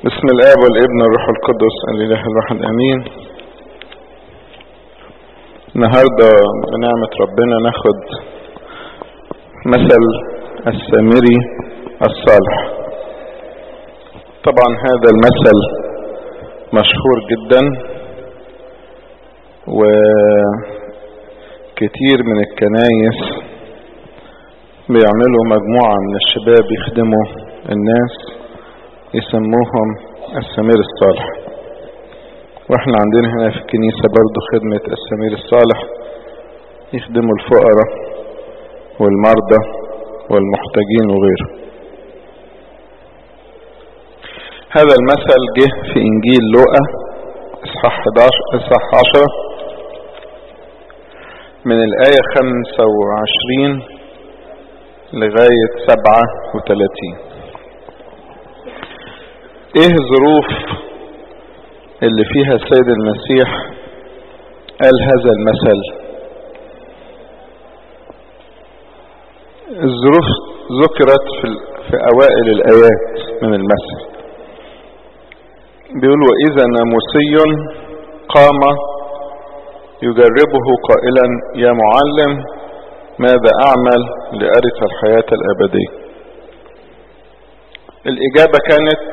بسم الاب والابن والروح القدس الاله الواحد امين النهاردة بنعمة ربنا ناخد مثل السامري الصالح طبعا هذا المثل مشهور جدا وكتير من الكنايس بيعملوا مجموعة من الشباب يخدموا الناس يسموهم السمير الصالح واحنا عندنا هنا في الكنيسة برضو خدمة السمير الصالح يخدموا الفقراء والمرضى والمحتاجين وغيره هذا المثل جه في انجيل لوقا اصحاح 11 اصحاح 10 من الآية 25 لغاية 37 ايه ظروف اللي فيها السيد المسيح قال هذا المثل الظروف ذكرت في, في اوائل الايات من المثل بيقول واذا ناموسي قام يجربه قائلا يا معلم ماذا اعمل لارث الحياة الابدية الاجابة كانت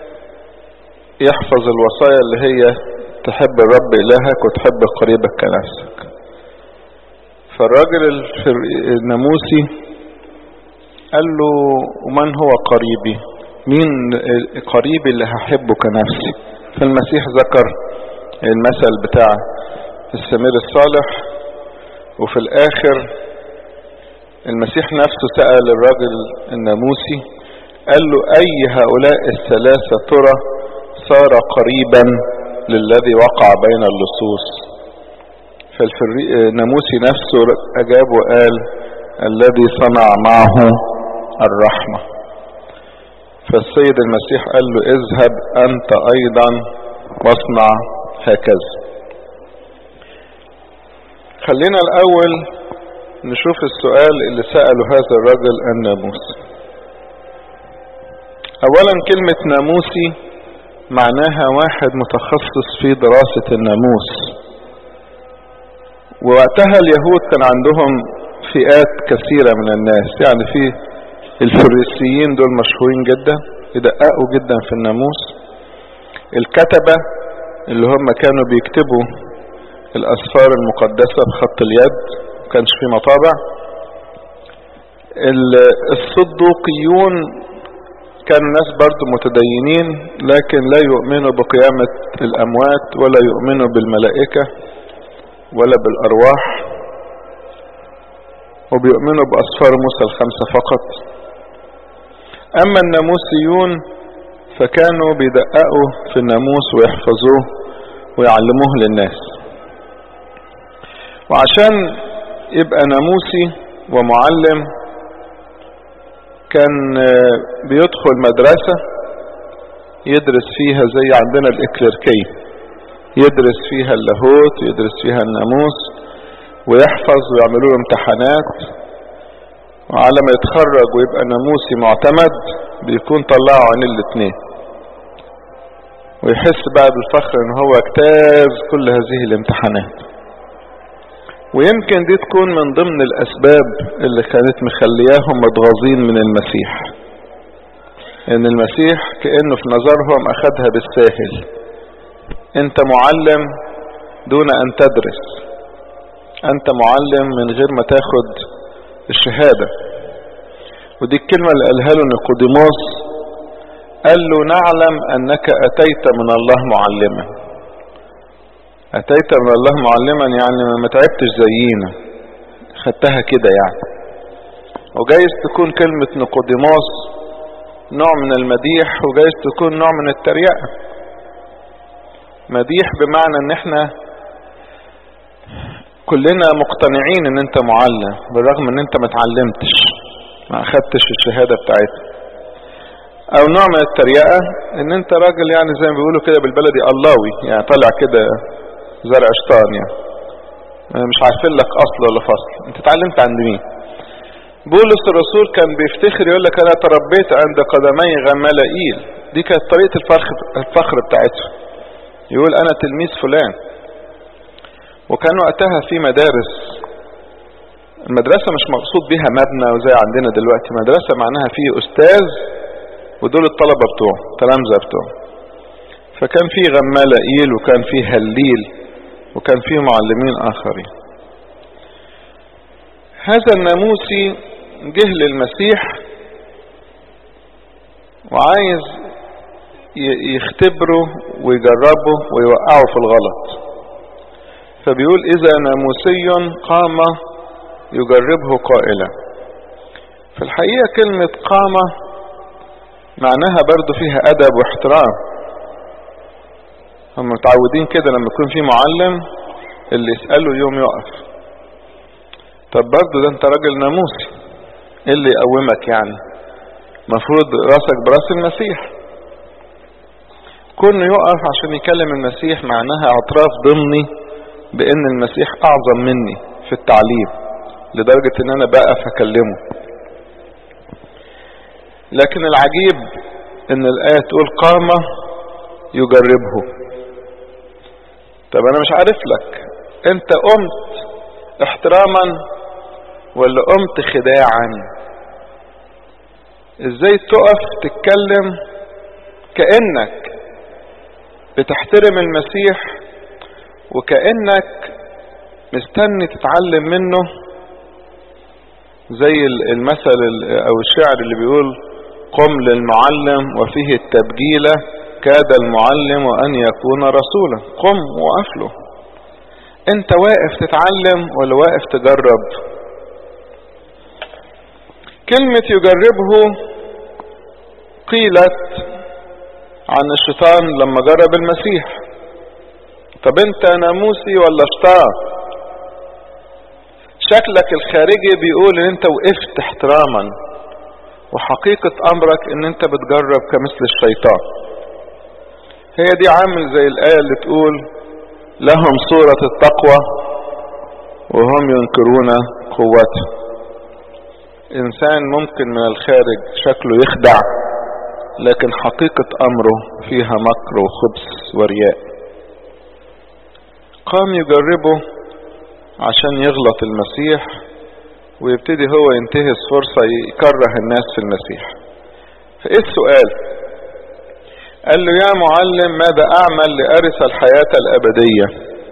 يحفظ الوصايا اللي هي تحب الرب إلهك وتحب قريبك كنفسك فالراجل الناموسي قال له ومن هو قريبي مين قريبي اللي هحبه كنفسي فالمسيح ذكر المثل بتاع السمير الصالح وفي الاخر المسيح نفسه سأل الراجل الناموسي قال له اي هؤلاء الثلاثة ترى صار قريبا للذي وقع بين اللصوص فالناموسي نفسه أجاب وقال الذي صنع معه الرحمة فالسيد المسيح قال له اذهب أنت أيضا واصنع هكذا خلينا الأول نشوف السؤال اللي سأله هذا الرجل الناموسي أولا كلمة ناموسي معناها واحد متخصص في دراسة الناموس ووقتها اليهود كان عندهم فئات كثيرة من الناس يعني في الفريسيين دول مشهورين جدا يدققوا جدا في الناموس الكتبة اللي هم كانوا بيكتبوا الأسفار المقدسة بخط اليد كانش في مطابع الصدوقيون كانوا ناس برضو متدينين لكن لا يؤمنوا بقيامة الأموات ولا يؤمنوا بالملائكة ولا بالأرواح وبيؤمنوا بأسفار موسى الخمسة فقط أما الناموسيون فكانوا بيدققوا في الناموس ويحفظوه ويعلموه للناس وعشان يبقى ناموسي ومعلم كان بيدخل مدرسة يدرس فيها زي عندنا الإكليركية يدرس فيها اللاهوت يدرس فيها الناموس ويحفظ ويعملوا له امتحانات وعلى ما يتخرج ويبقى ناموسي معتمد بيكون طلعوا عن الاتنين ويحس بقى بالفخر ان هو اجتاز كل هذه الامتحانات ويمكن دي تكون من ضمن الاسباب اللي كانت مخلياهم متغاظين من المسيح ان المسيح كأنه في نظرهم اخدها بالساهل انت معلم دون ان تدرس انت معلم من غير ما تاخد الشهادة ودي الكلمة اللي قالها له نيقوديموس قال له نعلم انك اتيت من الله معلما اتيت من الله معلما يعني ما تعبتش زينا خدتها كده يعني وجايز تكون كلمة نيقوديموس نوع من المديح وجايز تكون نوع من التريقة مديح بمعنى ان احنا كلنا مقتنعين ان انت معلم بالرغم ان انت ما اتعلمتش ما اخدتش الشهادة بتاعتها او نوع من التريقة ان انت راجل يعني زي ما بيقولوا كده بالبلدي اللهوي يعني طالع كده زرع شطان يعني مش عارفين لك اصل ولا فصل انت اتعلمت عند مين بولس الرسول كان بيفتخر يقول لك انا تربيت عند قدمي غمالائيل دي كانت طريقة الفخر, الفخر بتاعتهم يقول انا تلميذ فلان وكان وقتها في مدارس المدرسة مش مقصود بها مبنى وزي عندنا دلوقتي مدرسة معناها فيه استاذ ودول الطلبة بتوعه تلامذة بتوعه فكان فيه غمالائيل وكان فيه هليل وكان فيه معلمين اخرين هذا الناموسي جه للمسيح وعايز يختبره ويجربه ويوقعه في الغلط فبيقول اذا ناموسي قام يجربه قائلا في الحقيقة كلمة قام معناها برضو فيها ادب واحترام هم متعودين كده لما يكون في معلم اللي يسأله يوم يقف طب برضو ده انت راجل ناموسي ايه اللي يقومك يعني مفروض راسك براس المسيح كونه يقف عشان يكلم المسيح معناها اعتراف ضمني بان المسيح اعظم مني في التعليم لدرجة ان انا بقف اكلمه لكن العجيب ان الاية تقول قام يجربه طب انا مش عارف لك انت قمت احتراما ولا قمت خداعا ازاي تقف تتكلم كأنك بتحترم المسيح وكأنك مستني تتعلم منه زي المثل او الشعر اللي بيقول قم للمعلم وفيه التبجيلة كاد المعلم ان يكون رسولا قم وقف له انت واقف تتعلم ولا واقف تجرب كلمة يجربه قيلت عن الشيطان لما جرب المسيح طب انت ناموسي ولا شيطان شكلك الخارجي بيقول ان انت وقفت احتراما وحقيقة امرك ان انت بتجرب كمثل الشيطان هي دي عامل زي الآية اللي تقول لهم صورة التقوى وهم ينكرون قوته انسان ممكن من الخارج شكله يخدع لكن حقيقة امره فيها مكر وخبث ورياء قام يجربه عشان يغلط المسيح ويبتدي هو ينتهز فرصة يكره الناس في المسيح فايه السؤال قال له يا معلم ماذا اعمل لارث الحياة الابدية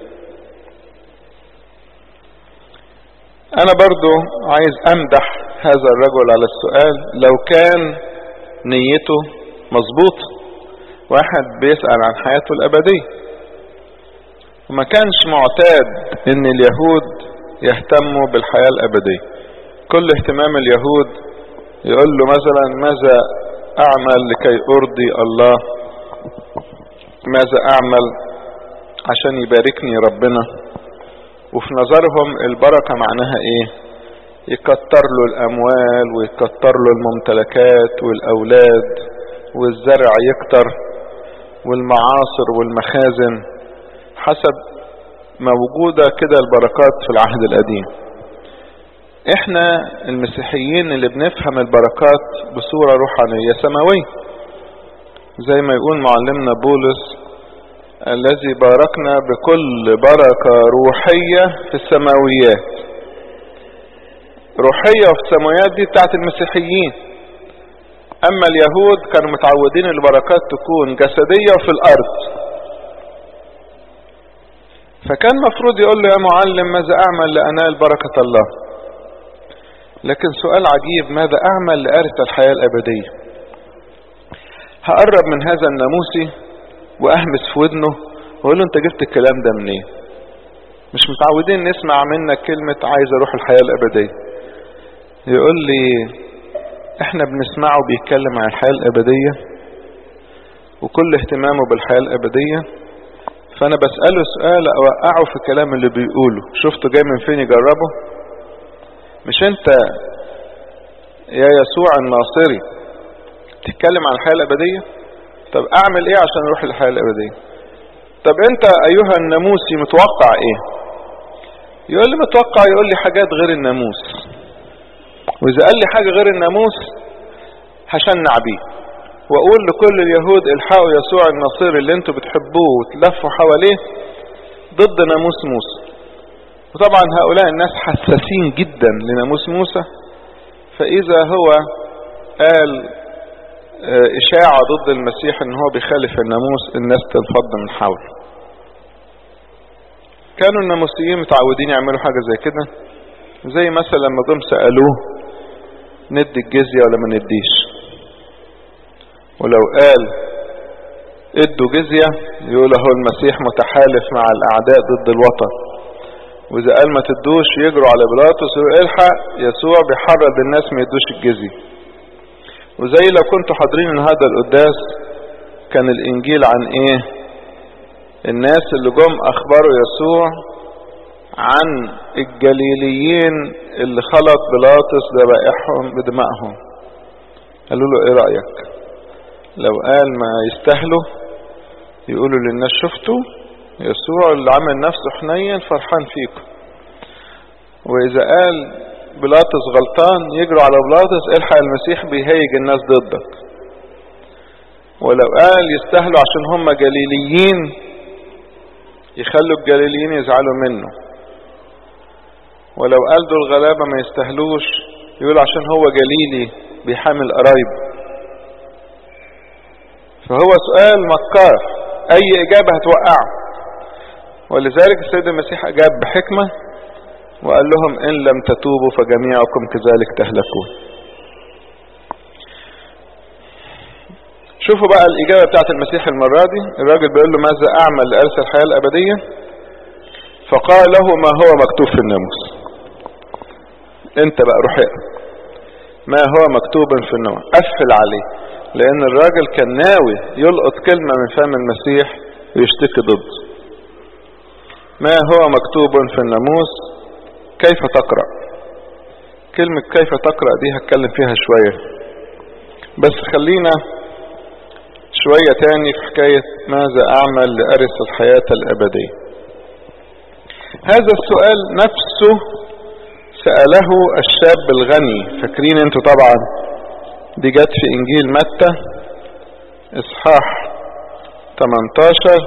انا برضو عايز امدح هذا الرجل على السؤال لو كان نيته مظبوط واحد بيسأل عن حياته الابدية وما كانش معتاد ان اليهود يهتموا بالحياة الابدية كل اهتمام اليهود يقول له مثلا ماذا اعمل لكي ارضي الله ماذا اعمل عشان يباركني ربنا وفي نظرهم البركة معناها ايه يكتر له الاموال ويكتر له الممتلكات والاولاد والزرع يكتر والمعاصر والمخازن حسب موجودة كده البركات في العهد القديم احنا المسيحيين اللي بنفهم البركات بصورة روحانية سماوية زي ما يقول معلمنا بولس الذي باركنا بكل بركة روحية في السماويات روحية في السماويات دي بتاعت المسيحيين اما اليهود كانوا متعودين البركات تكون جسدية في الارض فكان مفروض يقول له يا معلم ماذا اعمل لانال بركة الله لكن سؤال عجيب ماذا اعمل لارث الحياة الابدية هقرب من هذا الناموسي واهمس في ودنه واقول له انت جبت الكلام ده منين مش متعودين نسمع منك كلمة عايز اروح الحياة الابدية يقول لي احنا بنسمعه بيتكلم عن الحياة الابدية وكل اهتمامه بالحياة الابدية فانا بسأله سؤال اوقعه في الكلام اللي بيقوله شفته جاي من فين يجربه مش انت يا يسوع الناصري تتكلم عن الحياة الابدية طب اعمل ايه عشان اروح للحياة الابدية طب انت ايها الناموسي متوقع ايه يقول لي متوقع يقول لي حاجات غير الناموس واذا قال لي حاجة غير الناموس هشنع بيه واقول لكل اليهود الحقوا يسوع النصير اللي انتوا بتحبوه وتلفوا حواليه ضد ناموس موسى وطبعا هؤلاء الناس حساسين جدا لناموس موسى فاذا هو قال اشاعة ضد المسيح ان هو بيخالف الناموس الناس تنفض من حوله كانوا الناموسيين متعودين يعملوا حاجة زي كده زي مثلا لما جم سألوه ندي الجزية ولا ما نديش ولو قال ادوا جزية يقول هو المسيح متحالف مع الاعداء ضد الوطن واذا قال ما تدوش يجروا على بيلاطس ويقول الحق يسوع بيحرض الناس ما يدوش الجزية وزي لو كنتوا حاضرين هذا القداس كان الانجيل عن ايه الناس اللي جم اخبروا يسوع عن الجليليين اللي خلط بيلاطس ذبائحهم بدمائهم قالوا له ايه رأيك لو قال ما يستاهلوا يقولوا للناس شفتوا يسوع اللي عمل نفسه حنين فرحان فيكم واذا قال بيلاطس غلطان يجروا على بيلاطس الحق المسيح بيهيج الناس ضدك ولو قال يستاهلوا عشان هم جليليين يخلوا الجليليين يزعلوا منه ولو قال دول غلابة ما يستاهلوش يقول عشان هو جليلي بيحامل قرايب فهو سؤال مكار اي اجابة هتوقعه ولذلك السيد المسيح اجاب بحكمة وقال لهم ان لم تتوبوا فجميعكم كذلك تهلكون شوفوا بقى الاجابة بتاعت المسيح المرة دي الراجل بيقول له ماذا اعمل لارث الحياة الابدية فقال له ما هو مكتوب في الناموس انت بقى روح اقرا ما هو مكتوب في الناموس قفل عليه لان الراجل كان ناوي يلقط كلمة من فم المسيح ويشتكي ضده ما هو مكتوب في الناموس كيف تقرأ كلمة كيف تقرأ دي هتكلم فيها شوية بس خلينا شوية تاني في حكاية ماذا اعمل لأرث الحياة الابدية هذا السؤال نفسه سأله الشاب الغني فاكرين انتوا طبعا دي جت في انجيل متى اصحاح 18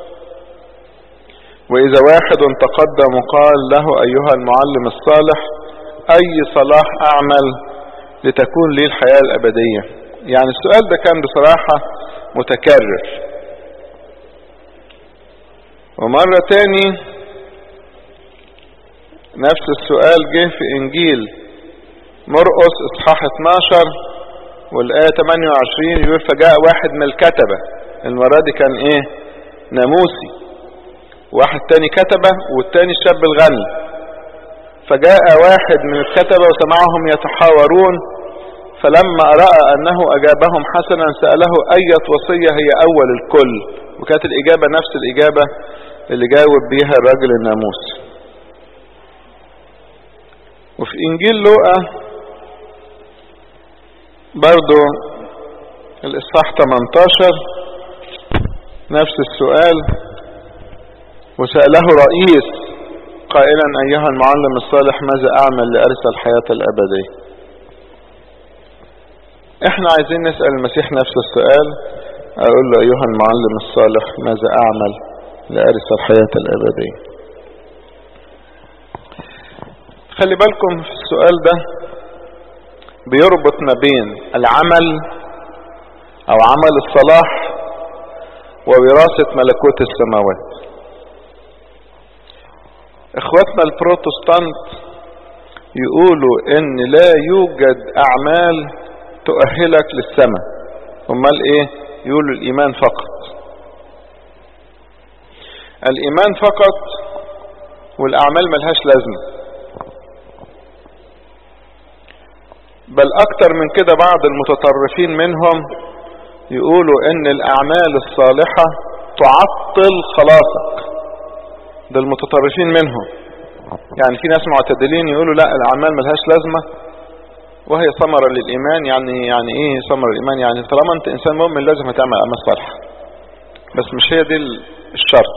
واذا واحد تقدم وقال له ايها المعلم الصالح اي صلاح اعمل لتكون لي الحياة الابدية يعني السؤال ده كان بصراحة متكرر ومرة تاني نفس السؤال جه في انجيل مرقس اصحاح 12 والايه 28 يقول فجاء واحد من الكتبة المرة دي كان ايه ناموسي واحد تاني كتبة والتاني الشاب الغني فجاء واحد من الكتبة وسمعهم يتحاورون فلما رأى انه اجابهم حسنا سأله اية وصية هي اول الكل وكانت الاجابة نفس الاجابة اللي جاوب بيها الراجل الناموسي وفي انجيل لوقا برضو الاصحاح 18 نفس السؤال وسأله رئيس قائلا ايها المعلم الصالح ماذا اعمل لارث الحياة الابدية احنا عايزين نسأل المسيح نفس السؤال اقول له ايها المعلم الصالح ماذا اعمل لارث الحياة الابدية خلي بالكم في السؤال ده بيربط ما بين العمل او عمل الصلاح ووراثة ملكوت السماوات اخواتنا البروتستانت يقولوا ان لا يوجد اعمال تؤهلك للسماء امال ايه يقولوا الايمان فقط الايمان فقط والاعمال ملهاش لازمه بل اكتر من كده بعض المتطرفين منهم يقولوا ان الاعمال الصالحة تعطل خلاصك ده المتطرفين منهم يعني في ناس معتدلين يقولوا لا الاعمال ملهاش لازمة وهي ثمرة للايمان يعني يعني ايه ثمرة الايمان يعني طالما انت انسان مؤمن لازم هتعمل اعمال صالحة بس مش هي دي الشرط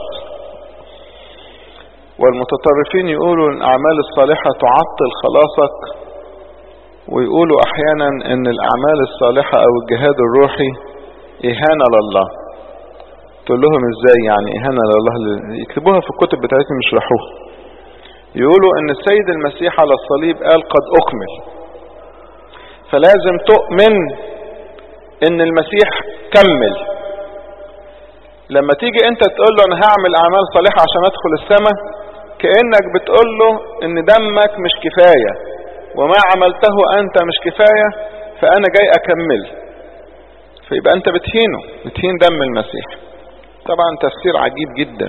والمتطرفين يقولوا ان الاعمال الصالحة تعطل خلاصك ويقولوا احيانا ان الاعمال الصالحة او الجهاد الروحي اهانة لله تقول لهم ازاي يعني اهانة لله يكتبوها في الكتب بتاعتهم يشرحوها يقولوا ان السيد المسيح على الصليب قال قد اكمل فلازم تؤمن ان المسيح كمل لما تيجي انت تقول له انا هعمل اعمال صالحة عشان ادخل السماء كأنك بتقول له ان دمك مش كفاية وما عملته انت مش كفاية فانا جاي اكمل فيبقى انت بتهينه بتهين دم المسيح طبعا تفسير عجيب جدا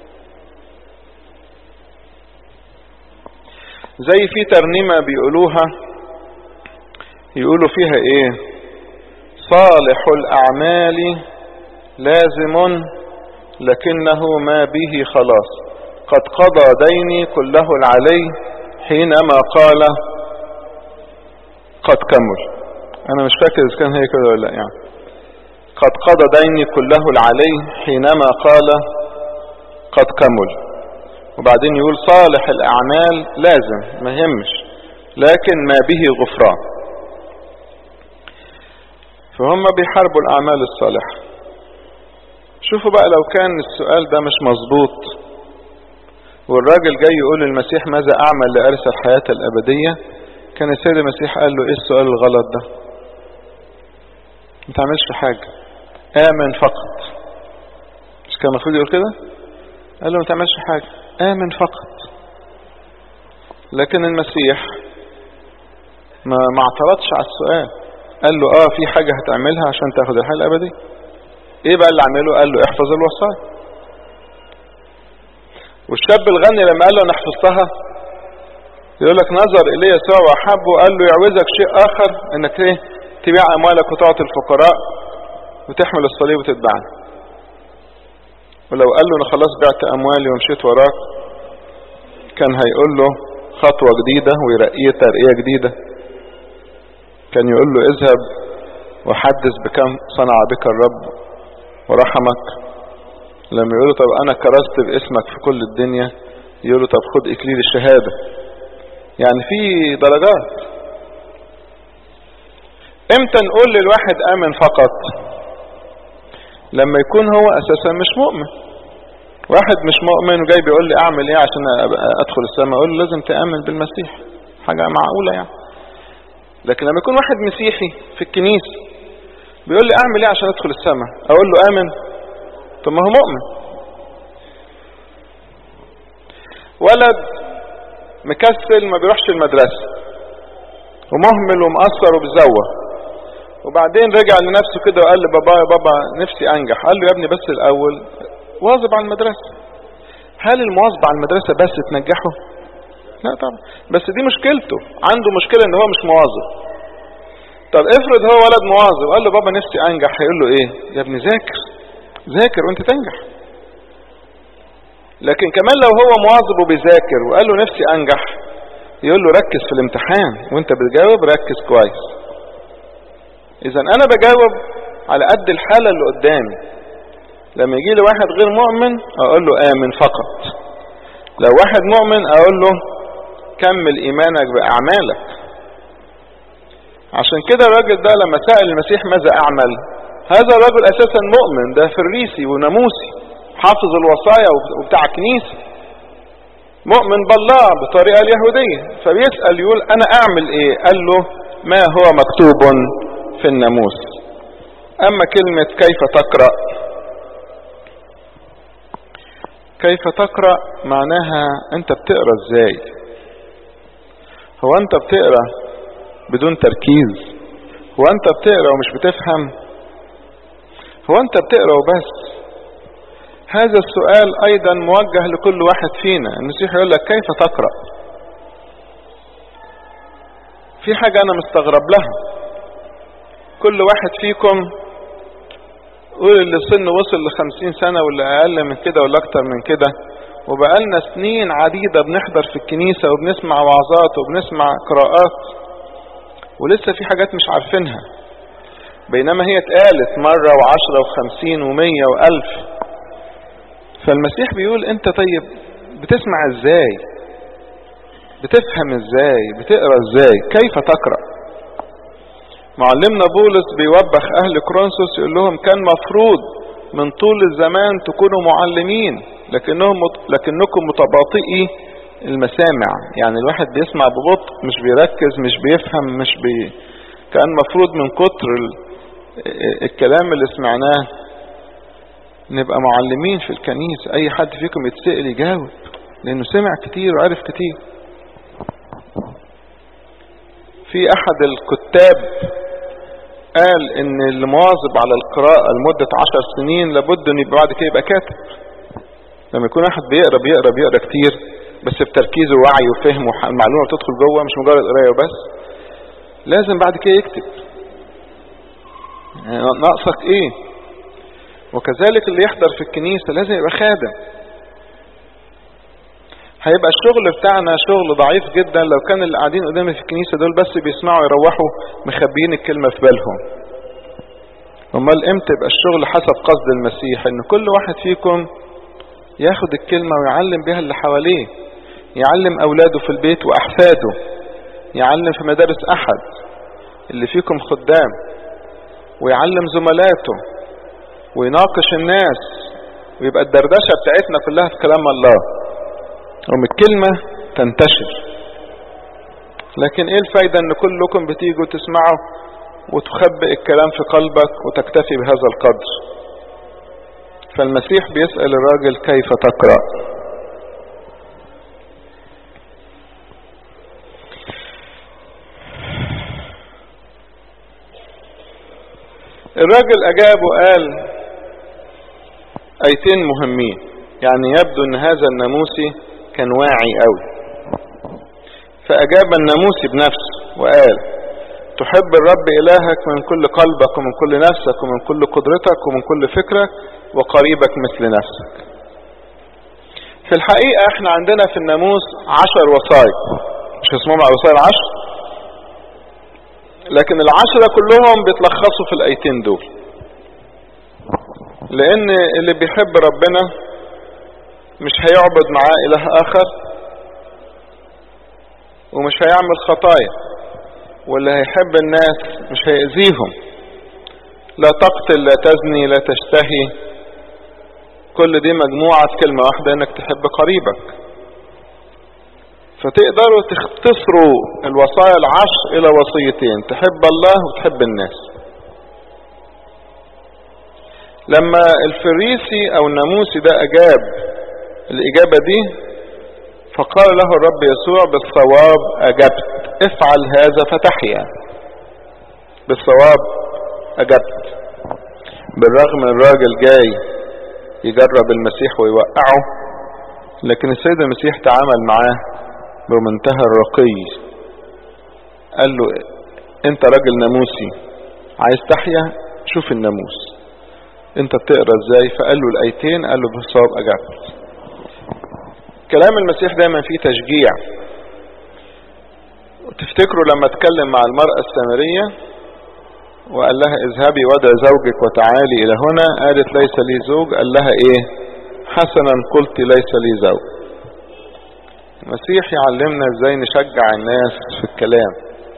زي في ترنيمة بيقولوها يقولوا فيها ايه صالح الاعمال لازم لكنه ما به خلاص قد قضى ديني كله العلي حينما قال قد كمل انا مش فاكر اذا كان هي كده ولا لا يعني قد قضى ديني كله العلي حينما قال قد كمل وبعدين يقول صالح الاعمال لازم ما يهمش لكن ما به غفران فهم بيحاربوا الاعمال الصالحة شوفوا بقى لو كان السؤال ده مش مظبوط والراجل جاي يقول للمسيح ماذا اعمل لارث الحياة الابدية كان السيد المسيح قال له ايه السؤال الغلط ده ما تعملش حاجة امن فقط مش كان المفروض يقول كده قال له ما تعملش حاجة امن فقط لكن المسيح ما ما اعترضش على السؤال قال له اه في حاجة هتعملها عشان تاخد الحياة الابدية ايه بقى اللي عمله قال له احفظ الوصايا والشاب الغني لما قال له انا حفظتها يقول لك نظر الي يسوع واحبه قال له يعوزك شيء اخر انك ايه تبيع اموالك وتعطي الفقراء وتحمل الصليب وتتبعني ولو قال له انا خلاص بعت اموالي ومشيت وراك كان هيقول له خطوة جديدة ويرقيه ترقية جديدة كان يقول له اذهب وحدث بكم صنع بك الرب ورحمك لما يقول له طب انا كرست باسمك في كل الدنيا يقول له طب خد اكليل الشهادة يعني في درجات امتى نقول للواحد امن فقط لما يكون هو اساسا مش مؤمن واحد مش مؤمن وجاي بيقول لي اعمل ايه عشان ادخل السماء اقول له لازم تامن بالمسيح حاجة معقولة يعني لكن لما يكون واحد مسيحي في الكنيسة بيقول لي اعمل ايه عشان ادخل السماء اقول له امن طب ما هو مؤمن ولد مكسل ما بيروحش المدرسة ومهمل ومقصر وبزوه وبعدين رجع لنفسه كده وقال لبابا يا بابا نفسي انجح قال له يا ابني بس الاول واظب على المدرسة هل المواظبة على المدرسة بس تنجحه لا طبعا بس دي مشكلته عنده مشكلة ان هو مش مواظب طب افرض هو ولد مواظب قال له بابا نفسي انجح هيقول له ايه يا ابني ذاكر ذاكر وانت تنجح لكن كمان لو هو مواظب وبيذاكر وقال له نفسي انجح يقول له ركز في الامتحان وانت بتجاوب ركز كويس اذا انا بجاوب على قد الحالة اللي قدامي لما يجي لي واحد غير مؤمن اقول له امن فقط لو واحد مؤمن اقول له كمل ايمانك باعمالك عشان كده الراجل ده لما سأل المسيح ماذا اعمل هذا الرجل اساسا مؤمن ده فريسي وناموسي حافظ الوصايا وبتاع كنيسة مؤمن بالله بطريقة اليهودية فبيسأل يقول انا اعمل ايه قال له ما هو مكتوب في الناموس اما كلمة كيف تقرأ كيف تقرأ معناها انت بتقرأ ازاي هو انت بتقرأ بدون تركيز هو انت بتقرأ ومش بتفهم هو انت بتقرأ وبس هذا السؤال ايضا موجه لكل واحد فينا المسيح يقول لك كيف تقرأ في حاجة انا مستغرب لها كل واحد فيكم قول اللي سن وصل لخمسين سنة ولا اقل من كده ولا اكتر من كده وبقالنا سنين عديدة بنحضر في الكنيسة وبنسمع وعظات وبنسمع قراءات ولسه في حاجات مش عارفينها بينما هي اتقالت مرة وعشرة وخمسين ومية والف فالمسيح بيقول انت طيب بتسمع ازاي بتفهم ازاي بتقرا ازاي كيف تقرأ معلمنا بولس بيوبخ اهل كرونسوس يقول لهم كان مفروض من طول الزمان تكونوا معلمين لكنهم لكنكم متباطئي المسامع يعني الواحد بيسمع ببطء مش بيركز مش بيفهم مش بي كان مفروض من كتر الكلام اللي سمعناه نبقى معلمين في الكنيسة اي حد فيكم يتسأل يجاوب لانه سمع كتير وعرف كتير في احد الكتاب قال ان اللي مواظب على القراءة لمدة عشر سنين لابد ان يبقى بعد كده يبقى كاتب لما يكون واحد بيقرا بيقرا بيقرا كتير بس بتركيز ووعي وفهم والمعلومة بتدخل جوه مش مجرد قراية وبس لازم بعد كده يكتب يعني ناقصك ايه وكذلك اللي يحضر في الكنيسة لازم يبقى خادم هيبقى الشغل بتاعنا شغل ضعيف جدا لو كان اللي قاعدين قدامي في الكنيسة دول بس بيسمعوا يروحوا مخبيين الكلمة في بالهم امال امتى يبقى الشغل حسب قصد المسيح ان كل واحد فيكم ياخد الكلمة ويعلم بها اللي حواليه يعلم اولاده في البيت واحفاده يعلم في مدارس احد اللي فيكم خدام ويعلم زملاته ويناقش الناس ويبقى الدردشة بتاعتنا كلها في كلام الله ومن الكلمة تنتشر لكن ايه الفايدة ان كلكم بتيجوا تسمعوا وتخبئ الكلام في قلبك وتكتفي بهذا القدر فالمسيح بيسأل الراجل كيف تقرأ الراجل اجاب وقال ايتين مهمين يعني يبدو ان هذا الناموسي كان واعي قوي فاجاب الناموسي بنفسه وقال تحب الرب الهك من كل قلبك ومن كل نفسك ومن كل قدرتك ومن كل فكرك وقريبك مثل نفسك في الحقيقة احنا عندنا في الناموس عشر وصايا مش اسمهم وصايا العشر لكن العشرة كلهم بيتلخصوا في الايتين دول لان اللي بيحب ربنا مش هيعبد معاه اله اخر ومش هيعمل خطايا واللي هيحب الناس مش هيأذيهم لا تقتل لا تزني لا تشتهي كل دي مجموعة في كلمة واحدة انك تحب قريبك فتقدروا تختصروا الوصايا العشر الى وصيتين تحب الله وتحب الناس لما الفريسي او الناموسي ده اجاب الاجابة دي فقال له الرب يسوع بالصواب اجبت افعل هذا فتحيا بالصواب اجبت بالرغم الراجل جاي يجرب المسيح ويوقعه لكن السيد المسيح تعامل معاه بمنتهى الرقي قال له انت راجل ناموسي عايز تحيا شوف الناموس انت بتقرا ازاي فقال له الايتين قال له بالصواب اجبت كلام المسيح دايما فيه تشجيع تفتكروا لما اتكلم مع المرأة السامرية وقال لها اذهبي ودع زوجك وتعالي الى هنا قالت ليس لي زوج قال لها ايه حسنا قلت ليس لي زوج المسيح يعلمنا ازاي نشجع الناس في الكلام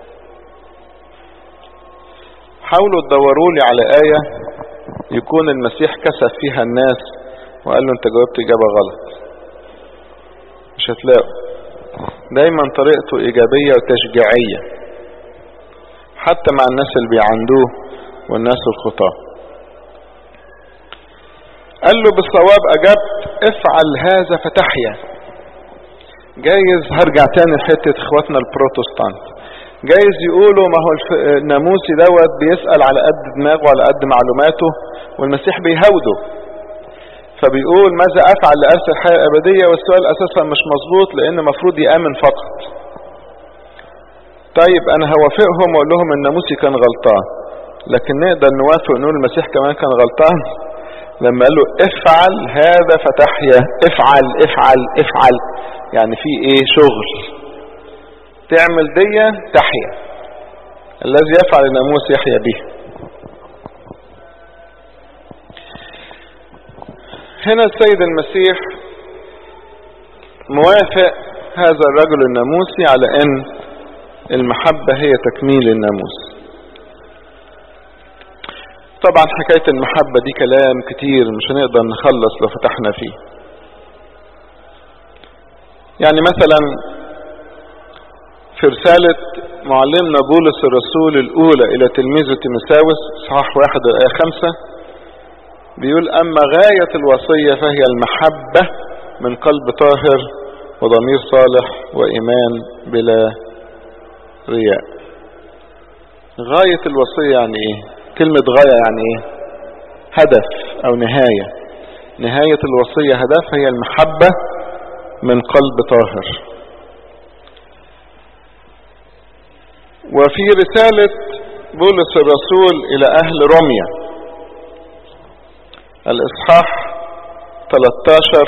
حاولوا تدوروا لي على آية يكون المسيح كسف فيها الناس وقال له انت جاوبت اجابة غلط مش هتلاقوا دايما طريقته ايجابية وتشجيعية حتى مع الناس اللي بيعندوه والناس الخطاة قال له بالصواب اجبت افعل هذا فتحيا جايز هرجع تاني لحتة اخواتنا البروتستانت جايز يقولوا ما هو الناموسي دوت بيسأل على قد دماغه وعلى قد معلوماته والمسيح بيهوده فبيقول ماذا افعل لارث الحياة الابدية والسؤال اساسا مش مظبوط لان مفروض يامن فقط طيب انا هوافقهم واقول لهم الناموسي كان غلطان لكن نقدر نوافق نقول المسيح كمان كان غلطان لما قال له افعل هذا فتحيا افعل افعل افعل يعني في ايه شغل تعمل دي تحيا الذي يفعل الناموس يحيا به هنا السيد المسيح موافق هذا الرجل الناموسي على ان المحبة هي تكميل الناموس طبعا حكاية المحبة دي كلام كتير مش هنقدر نخلص لو فتحنا فيه يعني مثلا في رسالة معلمنا بولس الرسول الأولى إلى تلميذه تيمساوس صحاح واحد الآية خمسة بيقول أما غاية الوصية فهي المحبة من قلب طاهر وضمير صالح وإيمان بلا رياء غاية الوصية يعني إيه كلمة غاية يعني إيه هدف أو نهاية نهاية الوصية هدفها هي المحبة من قلب طاهر وفي رسالة بولس الرسول إلى أهل روميا الإصحاح 13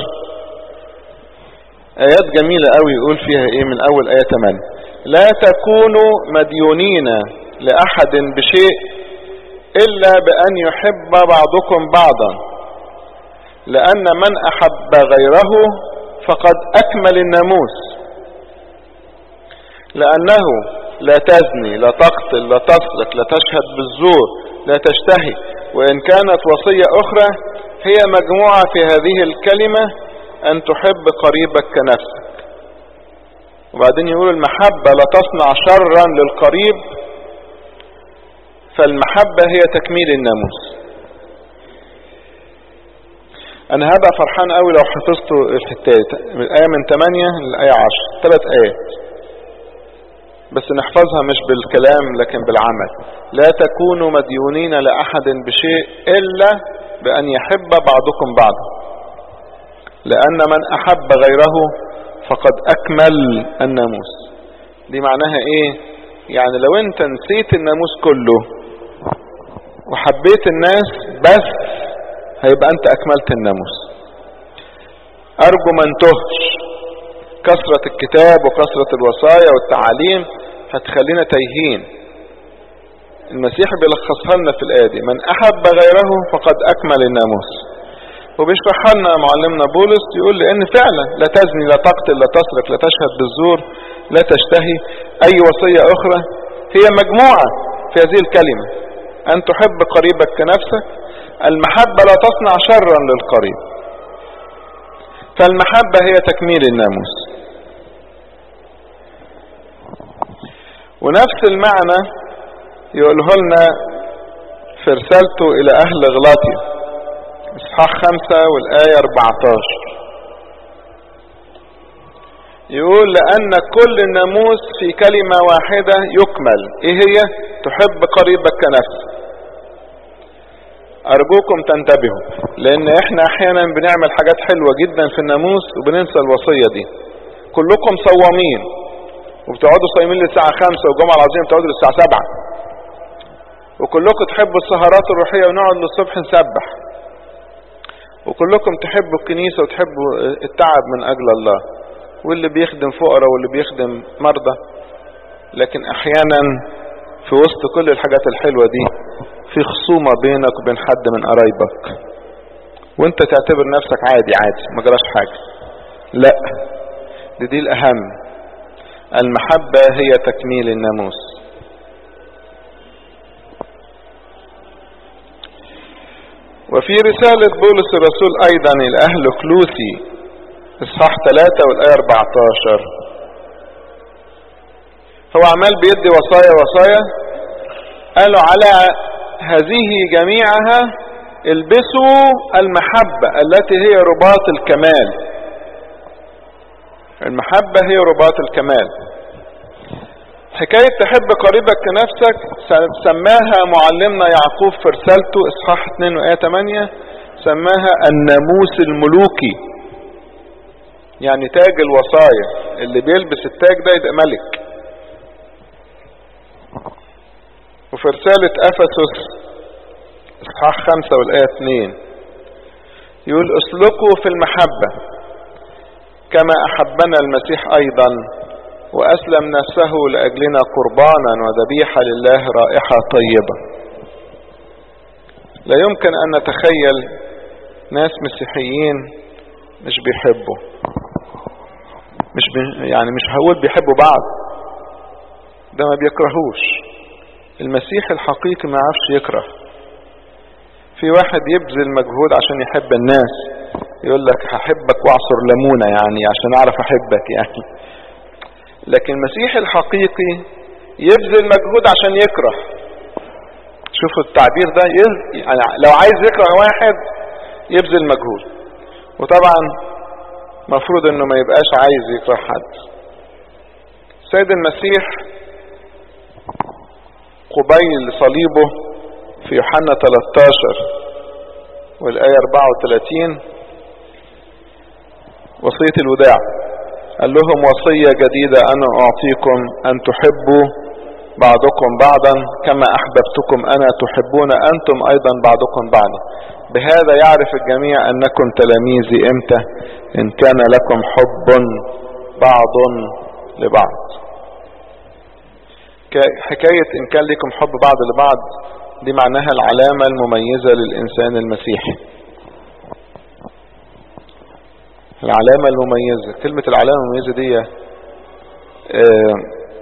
آيات جميلة قوي يقول فيها إيه من أول آية 8 لا تكونوا مديونين لأحد بشيء إلا بأن يحب بعضكم بعضا لأن من أحب غيره فقد أكمل الناموس لأنه لا تزني لا تقتل لا تسرق لا تشهد بالزور لا تشتهي وإن كانت وصية أخرى هي مجموعة في هذه الكلمة أن تحب قريبك كنفسك وبعدين يقول المحبة لا تصنع شرا للقريب فالمحبة هي تكميل الناموس أنا هبقى فرحان قوي لو حفظتوا الحتات من الآية من 8 للآية 10 ثلاث آيات بس نحفظها مش بالكلام لكن بالعمل لا تكونوا مديونين لأحد بشيء إلا بأن يحب بعضكم بعضا لأن من أحب غيره فقد أكمل الناموس دي معناها إيه يعني لو أنت نسيت الناموس كله وحبيت الناس بس هيبقى أنت أكملت الناموس أرجو ما انتهش كثرة الكتاب وكثرة الوصايا والتعاليم هتخلينا تايهين المسيح بيلخصها لنا في الآية دي من أحب غيره فقد أكمل الناموس وبيشرحها لنا معلمنا بولس يقول لأن فعلا لا تزني لا تقتل لا تسرق لا تشهد بالزور لا تشتهي أي وصية أخرى هي مجموعة في هذه الكلمة أن تحب قريبك كنفسك المحبة لا تصنع شرا للقريب فالمحبة هي تكميل الناموس ونفس المعنى يقوله لنا في رسالته إلى أهل غلاطيا إصحاح خمسة والآية 14 يقول لأن كل الناموس في كلمة واحدة يكمل إيه هي تحب قريبك كنفسك أرجوكم تنتبهوا لأن إحنا أحيانا بنعمل حاجات حلوة جدا في الناموس وبننسى الوصية دي كلكم صوامين وبتقعدوا صايمين للساعة خمسة والجمعة العظيمة بتقعدوا للساعة سبعة وكلكم تحبوا السهرات الروحية ونقعد للصبح نسبح وكلكم تحبوا الكنيسة وتحبوا التعب من أجل الله واللي بيخدم فقراء واللي بيخدم مرضى لكن أحيانا في وسط كل الحاجات الحلوة دي في خصومة بينك وبين حد من قرايبك وانت تعتبر نفسك عادي عادي ما جراش حاجة لا دي دي الأهم المحبة هي تكميل الناموس وفي رسالة بولس الرسول أيضا إلى أهل كلوسي إصحاح 3 والآية 14 هو عمال بيدي وصايا وصايا قالوا على هذه جميعها البسوا المحبة التي هي رباط الكمال المحبة هي رباط الكمال حكاية تحب قريبك كنفسك سماها معلمنا يعقوب في رسالته اصحاح 2 وآية 8 سماها الناموس الملوكي يعني تاج الوصايا اللي بيلبس التاج ده يبقى ملك وفي رسالة أفسس اصحاح 5 والآية 2 يقول اسلكوا في المحبة كما أحبنا المسيح أيضا وأسلم نفسه لأجلنا قربانا وذبيحة لله رائحة طيبة لا يمكن أن نتخيل ناس مسيحيين مش بيحبوا مش بي يعني مش هقول بيحبوا بعض ده ما بيكرهوش المسيح الحقيقي ما عرفش يكره في واحد يبذل مجهود عشان يحب الناس يقول لك هحبك واعصر ليمونة يعني عشان اعرف احبك يعني لكن المسيح الحقيقي يبذل مجهود عشان يكره شوفوا التعبير ده يعني لو عايز يكره واحد يبذل مجهود وطبعا مفروض انه ما يبقاش عايز يكره حد سيد المسيح قبيل صليبه في يوحنا 13 والآية 34 وصية الوداع قال لهم وصية جديدة أنا أعطيكم أن تحبوا بعضكم بعضا كما أحببتكم أنا تحبون أنتم أيضا بعضكم بعضا بهذا يعرف الجميع أنكم تلاميذي إمتى إن كان لكم حب بعض لبعض حكاية إن كان لكم حب بعض لبعض دي معناها العلامة المميزة للإنسان المسيحي العلامة المميزة كلمة العلامة المميزة دي آه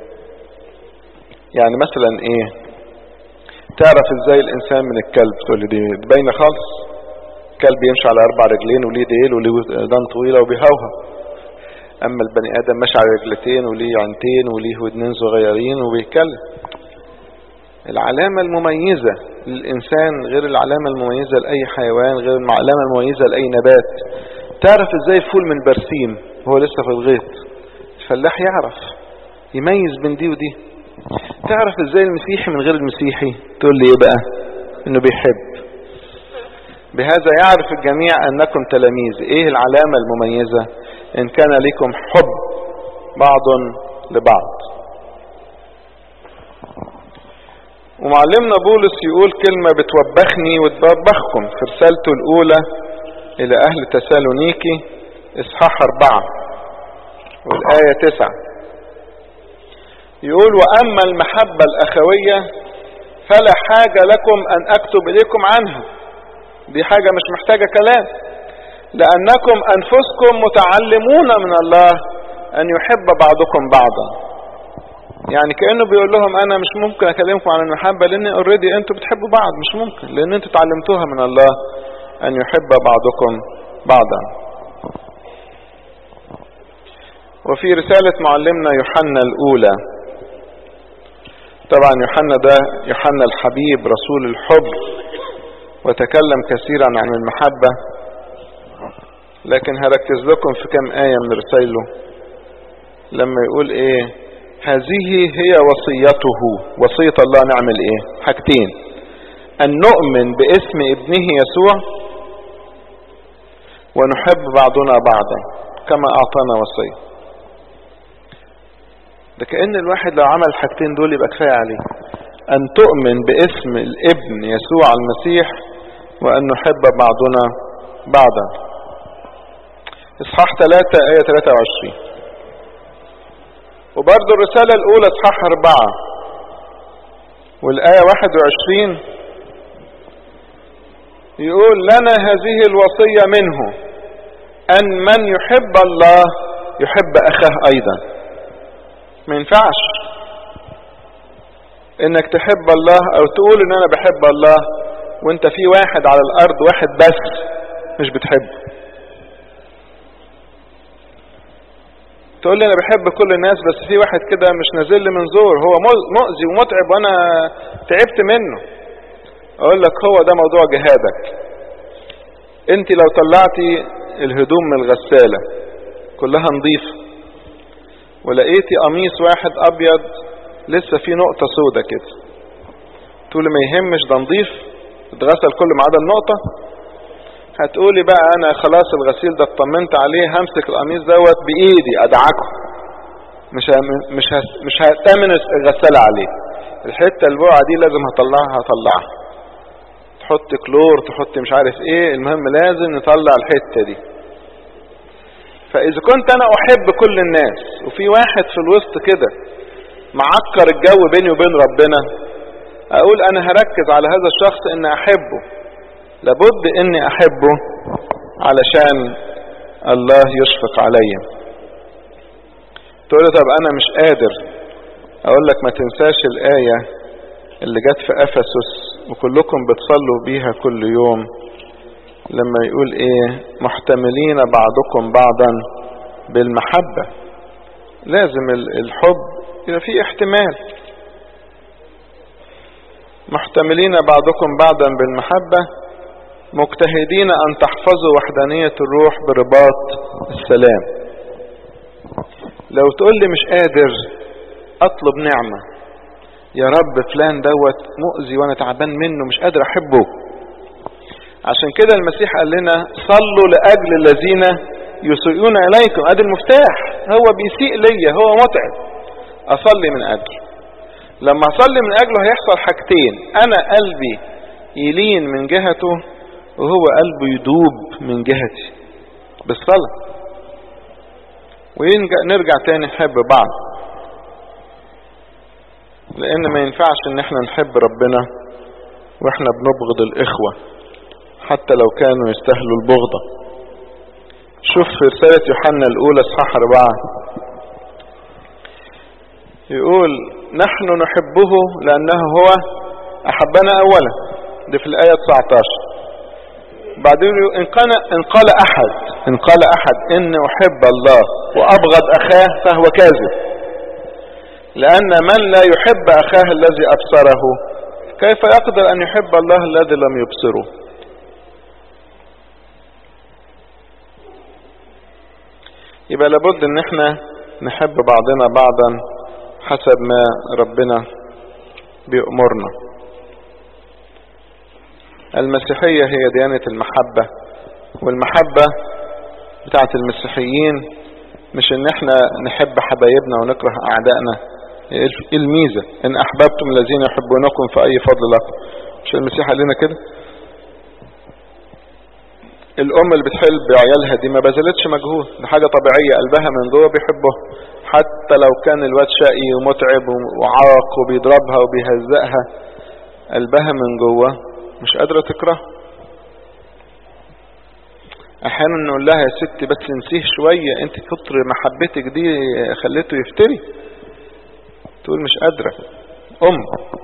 يعني مثلا ايه تعرف ازاي الانسان من الكلب تقول لي دي باينه خالص كلب يمشي على اربع رجلين وليه ديل وليه ودان طويله وبيهوهو اما البني ادم ماشي على رجلتين وليه عينتين وليه ودنين صغيرين وبيتكلم العلامة المميزة للإنسان غير العلامة المميزة لأي حيوان غير العلامة المميزة لأي نبات تعرف ازاي فول من برسيم وهو لسه في الغيط الفلاح يعرف يميز بين دي ودي تعرف ازاي المسيحي من غير المسيحي تقول لي ايه بقى انه بيحب بهذا يعرف الجميع انكم تلاميذ ايه العلامة المميزة ان كان لكم حب بعض لبعض ومعلمنا بولس يقول كلمة بتوبخني وتوبخكم في رسالته الاولى الى اهل تسالونيكي اصحاح اربعة والاية تسعة يقول واما المحبة الاخوية فلا حاجة لكم ان اكتب اليكم عنها دي حاجة مش محتاجة كلام لانكم انفسكم متعلمون من الله ان يحب بعضكم بعضا يعني كأنه بيقول لهم انا مش ممكن اكلمكم عن المحبة لان اوريدي انتوا بتحبوا بعض مش ممكن لان انتوا تعلمتوها من الله ان يحب بعضكم بعضا وفي رسالة معلمنا يوحنا الاولى طبعا يوحنا ده يوحنا الحبيب رسول الحب وتكلم كثيرا عن المحبة لكن هركز لكم في كم آية من رسائله لما يقول ايه هذه هي وصيته وصية الله نعمل ايه حاجتين ان نؤمن باسم ابنه يسوع ونحب بعضنا بعضا كما اعطانا وصيه ده كأن الواحد لو عمل الحاجتين دول يبقى كفاية عليه أن تؤمن باسم الابن يسوع المسيح وأن نحب بعضنا بعضا إصحاح 3 آية 23 وبرضه الرسالة الأولى إصحاح 4 والآية 21 يقول لنا هذه الوصية منه أن من يحب الله يحب أخاه أيضا ما ينفعش انك تحب الله او تقول ان انا بحب الله وانت في واحد على الارض واحد بس مش بتحبه تقول لي انا بحب كل الناس بس في واحد كده مش نازل لي من زور هو مؤذي ومتعب وانا تعبت منه اقول لك هو ده موضوع جهادك انت لو طلعتي الهدوم من الغسالة كلها نظيفه ولقيتي قميص واحد ابيض لسه فيه نقطة سودة كده تقولي ما يهمش ده نضيف اتغسل كل ما عدا النقطة هتقولي بقى انا خلاص الغسيل ده اطمنت عليه همسك القميص دوت بايدي ادعكه مش ه... مش ه... مش هتامن الغسالة عليه الحتة البقعة دي لازم هطلعها هطلعها تحط كلور تحط مش عارف ايه المهم لازم نطلع الحتة دي فاذا كنت انا احب كل الناس وفي واحد في الوسط كده معكر الجو بيني وبين ربنا اقول انا هركز على هذا الشخص ان احبه لابد اني احبه علشان الله يشفق عليا تقول طب انا مش قادر اقول لك ما تنساش الاية اللي جت في افسس وكلكم بتصلوا بيها كل يوم لما يقول ايه محتملين بعضكم بعضا بالمحبة لازم الحب يبقى فيه احتمال محتملين بعضكم بعضا بالمحبة مجتهدين أن تحفظوا وحدانية الروح برباط السلام لو تقول لي مش قادر أطلب نعمة يا رب فلان دوت مؤذي وأنا تعبان منه مش قادر أحبه عشان كده المسيح قال لنا صلوا لأجل الذين يسيئون إليكم ادي المفتاح هو بيسيء ليا هو متعب أصلي من أجله لما أصلي من أجله هيحصل حاجتين أنا قلبي يلين من جهته وهو قلبه يدوب من جهتي بالصلاة ونرجع تاني نحب بعض لأن ما ينفعش إن احنا نحب ربنا واحنا بنبغض الإخوة حتى لو كانوا يستاهلوا البغضة شوف في رسالة يوحنا الأولى اصحاح أربعة يقول نحن نحبه لأنه هو أحبنا أولا دي في الآية 19 بعدين إن قال, إن قال أحد إن قال أحد إن أحب الله وأبغض أخاه فهو كاذب لأن من لا يحب أخاه الذي أبصره كيف يقدر أن يحب الله الذي لم يبصره يبقى لابد ان احنا نحب بعضنا بعضا حسب ما ربنا بيأمرنا المسيحية هي ديانة المحبة والمحبة بتاعت المسيحيين مش ان احنا نحب حبايبنا ونكره اعدائنا ايه الميزة ان احببتم الذين يحبونكم فاي فضل لكم مش المسيح قال لنا كده الام اللي بتحل بعيالها دي ما بذلتش مجهود ده حاجة طبيعية قلبها من جوه بيحبه حتى لو كان الواد شقي ومتعب وعاق وبيضربها وبيهزقها قلبها من جوه مش قادرة تكره احيانا نقول لها يا ستي بس نسيه شوية انت كتر محبتك دي خليته يفتري تقول مش قادرة ام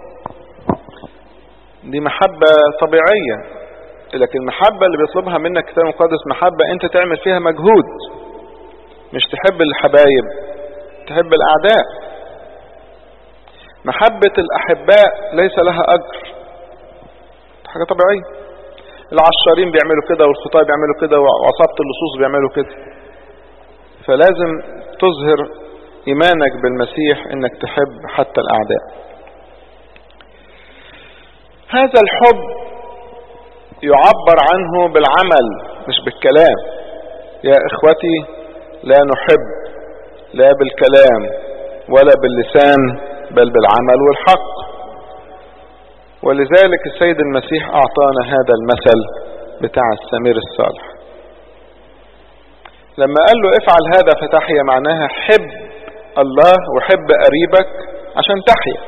دي محبة طبيعية لكن المحبة اللي بيطلبها منك الكتاب المقدس محبة انت تعمل فيها مجهود مش تحب الحبايب تحب الاعداء محبة الاحباء ليس لها اجر حاجة طبيعية العشارين بيعملوا كده والخطاة بيعملوا كده وعصابة اللصوص بيعملوا كده فلازم تظهر ايمانك بالمسيح انك تحب حتى الاعداء هذا الحب يعبر عنه بالعمل مش بالكلام يا اخوتي لا نحب لا بالكلام ولا باللسان بل بالعمل والحق ولذلك السيد المسيح اعطانا هذا المثل بتاع السمير الصالح لما قال له افعل هذا فتحيا معناها حب الله وحب قريبك عشان تحيا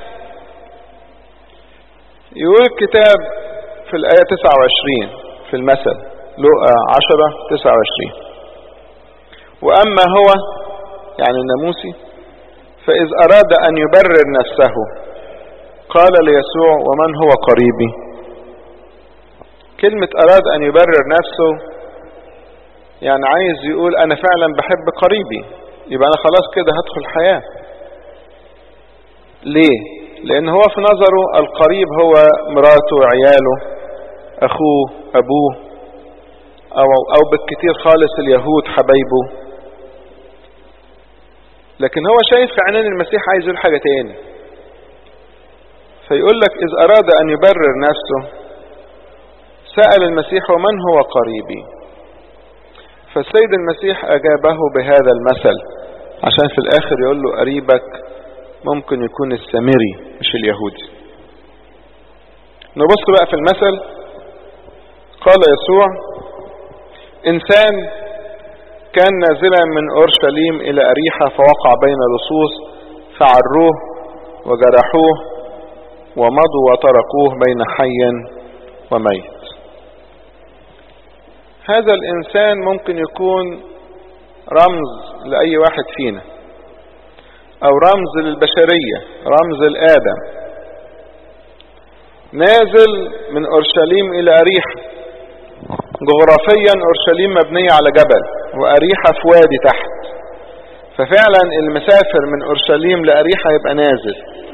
يقول الكتاب في الآية 29 في المثل لقى 10 29 وأما هو يعني الناموسي فإذ أراد أن يبرر نفسه قال ليسوع ومن هو قريبي كلمة أراد أن يبرر نفسه يعني عايز يقول أنا فعلا بحب قريبي يبقى أنا خلاص كده هدخل الحياة ليه لأن هو في نظره القريب هو مراته وعياله أخوه أبوه أو, أو بالكتير خالص اليهود حبايبه لكن هو شايف في عينين المسيح عايز يقول حاجة تاني فيقول لك إذ أراد أن يبرر نفسه سأل المسيح ومن هو قريبي فالسيد المسيح أجابه بهذا المثل عشان في الآخر يقول له قريبك ممكن يكون السامري مش اليهودي نبص بقى في المثل قال يسوع إنسان كان نازلا من أورشليم إلى أريحة فوقع بين لصوص فعروه وجرحوه ومضوا وتركوه بين حي وميت هذا الإنسان ممكن يكون رمز لأي واحد فينا أو رمز للبشرية رمز لآدم نازل من أورشليم إلى أريحة جغرافيا أورشليم مبنية على جبل وأريحة في وادي تحت ففعلا المسافر من أورشليم لأريحة يبقى نازل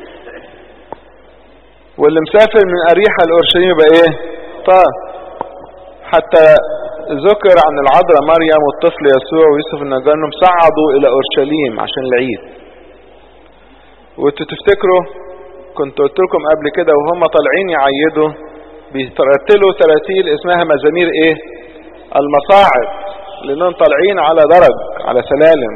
واللي مسافر من أريحة لأورشليم يبقى إيه طار حتى ذكر عن العذراء مريم والطفل يسوع ويوسف النجار انهم صعدوا الى اورشليم عشان العيد وانتوا تفتكروا كنت قلت لكم قبل كده وهم طالعين يعيدوا بيترتلوا تراتيل اسمها مزامير ايه المصاعد لانهم طالعين على درج على سلالم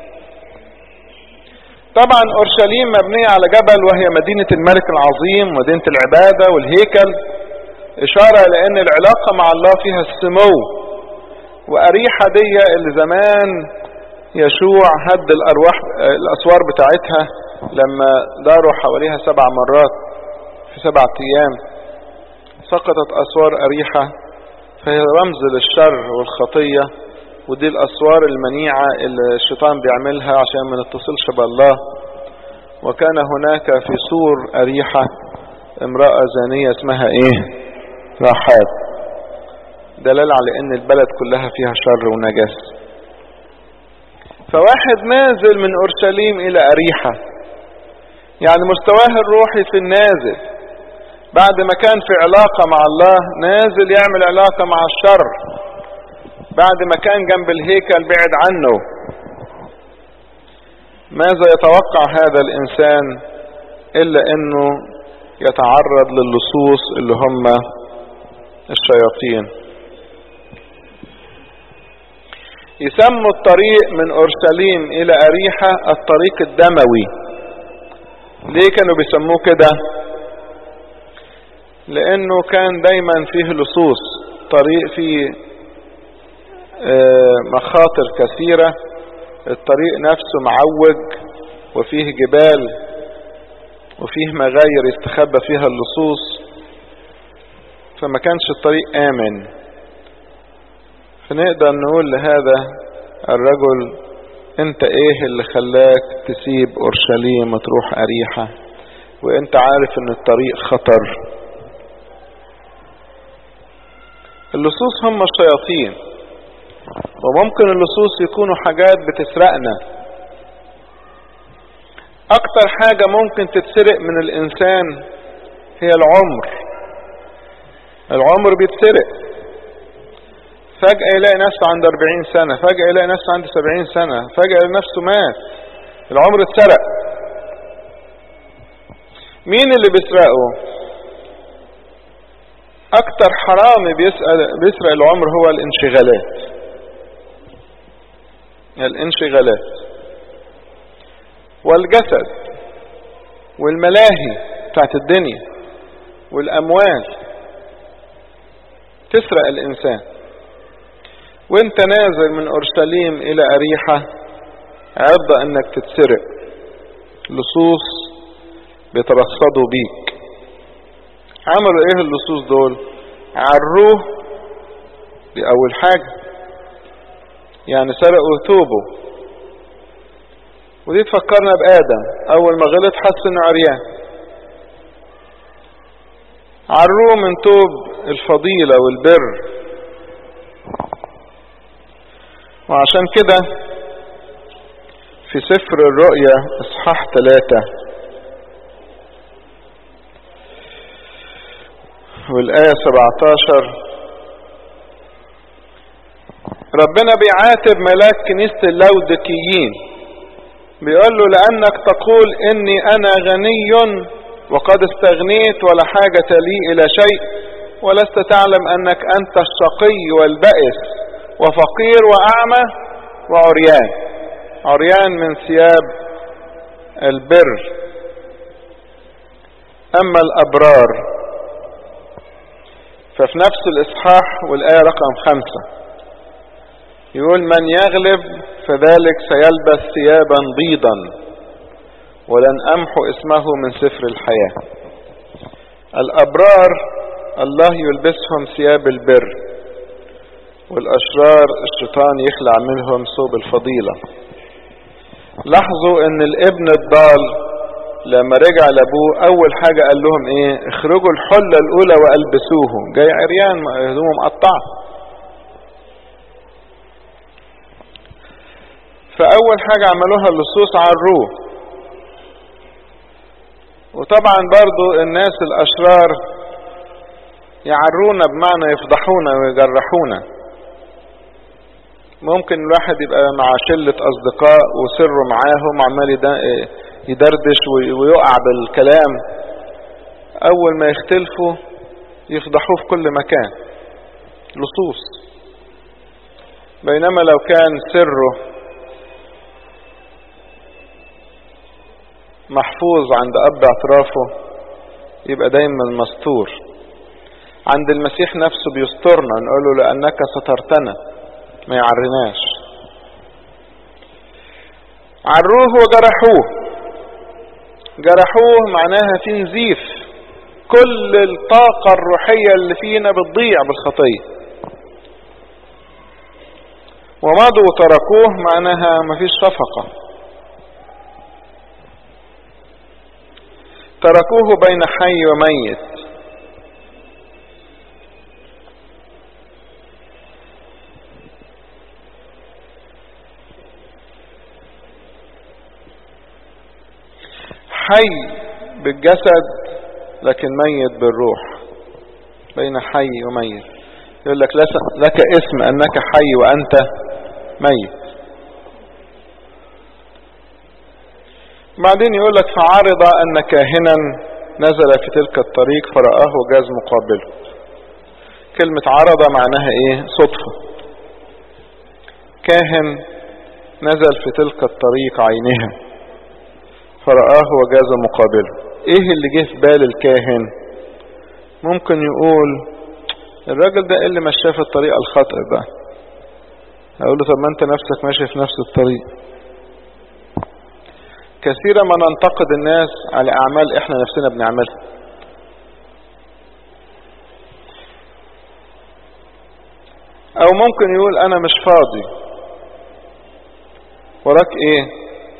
طبعا اورشليم مبنية على جبل وهي مدينة الملك العظيم مدينة العبادة والهيكل اشارة لان العلاقة مع الله فيها السمو واريحة دي اللي زمان يشوع هد الارواح الاسوار بتاعتها لما داروا حواليها سبع مرات في سبعة ايام سقطت اسوار اريحة فهي رمز للشر والخطية ودي الاسوار المنيعة اللي الشيطان بيعملها عشان ما نتصلش بالله وكان هناك في سور اريحة امرأة زانية اسمها ايه راحات دلالة على ان البلد كلها فيها شر ونجاسة فواحد نازل من اورشليم الى اريحة يعني مستواه الروحي في النازل بعد ما كان في علاقة مع الله نازل يعمل علاقة مع الشر بعد ما كان جنب الهيكل بعد عنه ماذا يتوقع هذا الانسان الا انه يتعرض للصوص اللي هم الشياطين يسموا الطريق من اورشليم الى اريحة الطريق الدموي ليه كانوا بيسموه كده لانه كان دايما فيه لصوص طريق فيه مخاطر كثيرة الطريق نفسه معوج وفيه جبال وفيه مغاير يستخبى فيها اللصوص فما كانش الطريق آمن فنقدر نقول لهذا الرجل انت ايه اللي خلاك تسيب اورشليم وتروح اريحة وانت عارف ان الطريق خطر اللصوص هم الشياطين وممكن اللصوص يكونوا حاجات بتسرقنا اكتر حاجة ممكن تتسرق من الانسان هي العمر العمر بيتسرق فجأة يلاقي نفسه عند 40 سنة فجأة يلاقي نفسه عند 70 سنة فجأة يلاقي نفسه مات العمر اتسرق مين اللي بيسرقه اكتر حرامي بيسأل بيسرق العمر هو الانشغالات الانشغالات والجسد والملاهي بتاعت الدنيا والاموال تسرق الانسان وانت نازل من اورشليم الى اريحة عرضة انك تتسرق لصوص بيترصدوا بيك عملوا ايه اللصوص دول عروه دي اول حاجة يعني سرقوا ثوبه ودي تفكرنا بآدم اول ما غلط حس انه عريان عروه من توب الفضيلة والبر وعشان كده في سفر الرؤيا اصحاح ثلاثة والآية 17 ربنا بيعاتب ملاك كنيسة اللودكيين بيقول له لأنك تقول إني أنا غني وقد استغنيت ولا حاجة لي إلى شيء ولست تعلم أنك أنت الشقي والبائس وفقير وأعمى وعريان عريان من ثياب البر أما الأبرار ففي نفس الإصحاح والآية رقم خمسة يقول من يغلب فذلك سيلبس ثيابا بيضا ولن أمحو اسمه من سفر الحياة الأبرار الله يلبسهم ثياب البر والأشرار الشيطان يخلع منهم ثوب الفضيلة لاحظوا ان الابن الضال لما رجع لابوه اول حاجة قال لهم ايه اخرجوا الحلة الاولى والبسوه جاي عريان هدومه مقطعة فاول حاجة عملوها اللصوص عروه وطبعا برضو الناس الاشرار يعرونا بمعنى يفضحونا ويجرحونا ممكن الواحد يبقى مع شلة اصدقاء وسره معاهم عمال يدردش ويقع بالكلام اول ما يختلفوا يفضحوه في كل مكان لصوص بينما لو كان سره محفوظ عند اب اعترافه يبقى دايما مستور عند المسيح نفسه بيسترنا نقول له لانك سترتنا ما يعرناش عروه وجرحوه جرحوه معناها في نزيف كل الطاقة الروحية اللي فينا بتضيع بالخطية ومضوا وتركوه معناها مفيش صفقة تركوه بين حي وميت حي بالجسد لكن ميت بالروح بين حي وميت يقول لك لك اسم انك حي وانت ميت بعدين يقول لك فعرض ان كاهنا نزل في تلك الطريق فرآه جاز مقابله كلمة عرض معناها ايه صدفة كاهن نزل في تلك الطريق عينها فرآه وجاز مقابله ايه اللي جه في بال الكاهن ممكن يقول الراجل ده إيه اللي مشاه في الطريق الخطأ ده اقول له طب ما انت نفسك ماشي في نفس الطريق كثيرا ما ننتقد الناس على اعمال احنا نفسنا بنعملها او ممكن يقول انا مش فاضي وراك ايه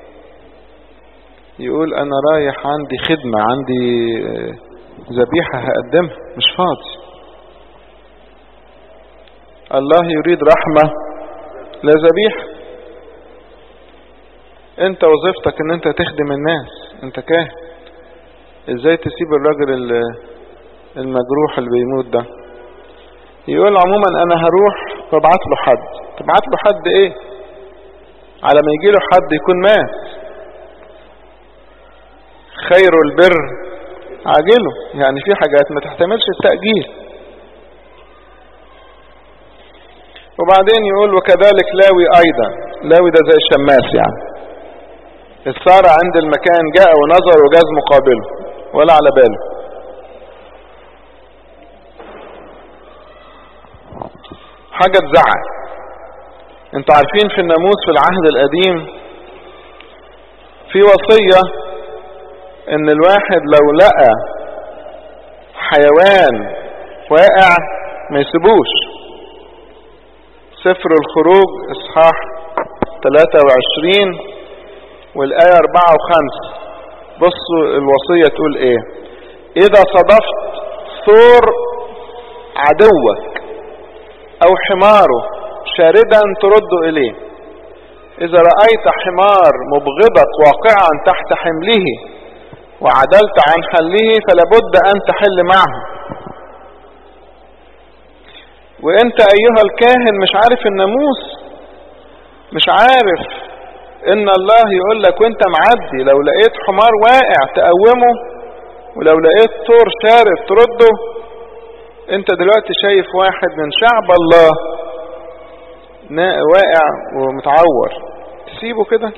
يقول انا رايح عندي خدمة عندي ذبيحة هقدمها مش فاضي الله يريد رحمة لا ذبيحة انت وظيفتك ان انت تخدم الناس انت كاهن ازاي تسيب الراجل المجروح اللي بيموت ده يقول عموما انا هروح وابعت له حد تبعت له حد ايه على ما يجي له حد يكون مات خير البر عاجله يعني في حاجات ما تحتملش التأجيل وبعدين يقول وكذلك لاوي ايضا لاوي ده زي الشماس يعني السار عند المكان جاء ونظر وجاز مقابله ولا على باله حاجة تزعل انتوا عارفين في الناموس في العهد القديم في وصية ان الواحد لو لقى حيوان واقع ما يسيبوش سفر الخروج اصحاح 23 والآية 4 و5 بصوا الوصية تقول ايه اذا صدفت ثور عدوك او حماره شاردا ترد اليه اذا رأيت حمار مبغضك واقعا تحت حمله وعدلت عن حله فلابد ان تحل معه وانت ايها الكاهن مش عارف الناموس مش عارف ان الله يقول لك وانت معدي لو لقيت حمار واقع تقومه ولو لقيت طور شارد ترده انت دلوقتي شايف واحد من شعب الله واقع ومتعور تسيبه كده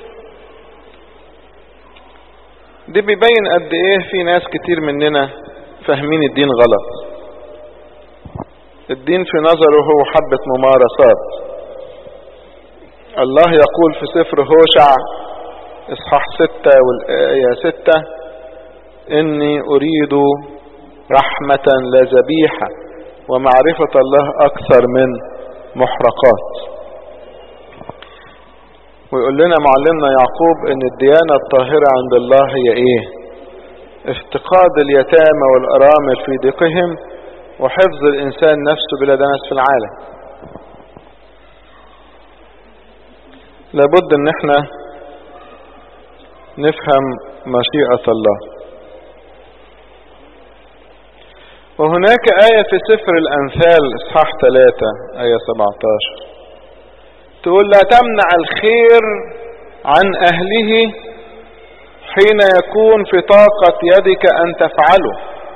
دي بيبين قد ايه في ناس كتير مننا فاهمين الدين غلط الدين في نظره هو حبة ممارسات الله يقول في سفر هوشع اصحاح ستة والآية ستة اني اريد رحمة لا ذبيحة ومعرفة الله اكثر من محرقات ويقول لنا معلمنا يعقوب ان الديانة الطاهرة عند الله هي ايه افتقاد اليتامى والأرامل في ضيقهم وحفظ الإنسان نفسه بلا دنس في العالم لابد ان احنا نفهم مشيئة الله وهناك آية في سفر الأنفال إصحاح 3 آية 17 تقول لا تمنع الخير عن أهله حين يكون في طاقة يدك أن تفعله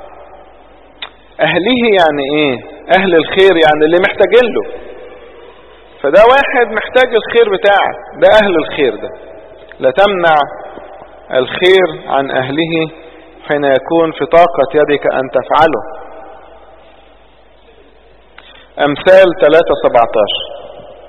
أهله يعني إيه أهل الخير يعني اللي محتاجين له فده واحد محتاج الخير بتاعك ده أهل الخير ده لا تمنع الخير عن أهله حين يكون في طاقة يدك أن تفعله أمثال 3:17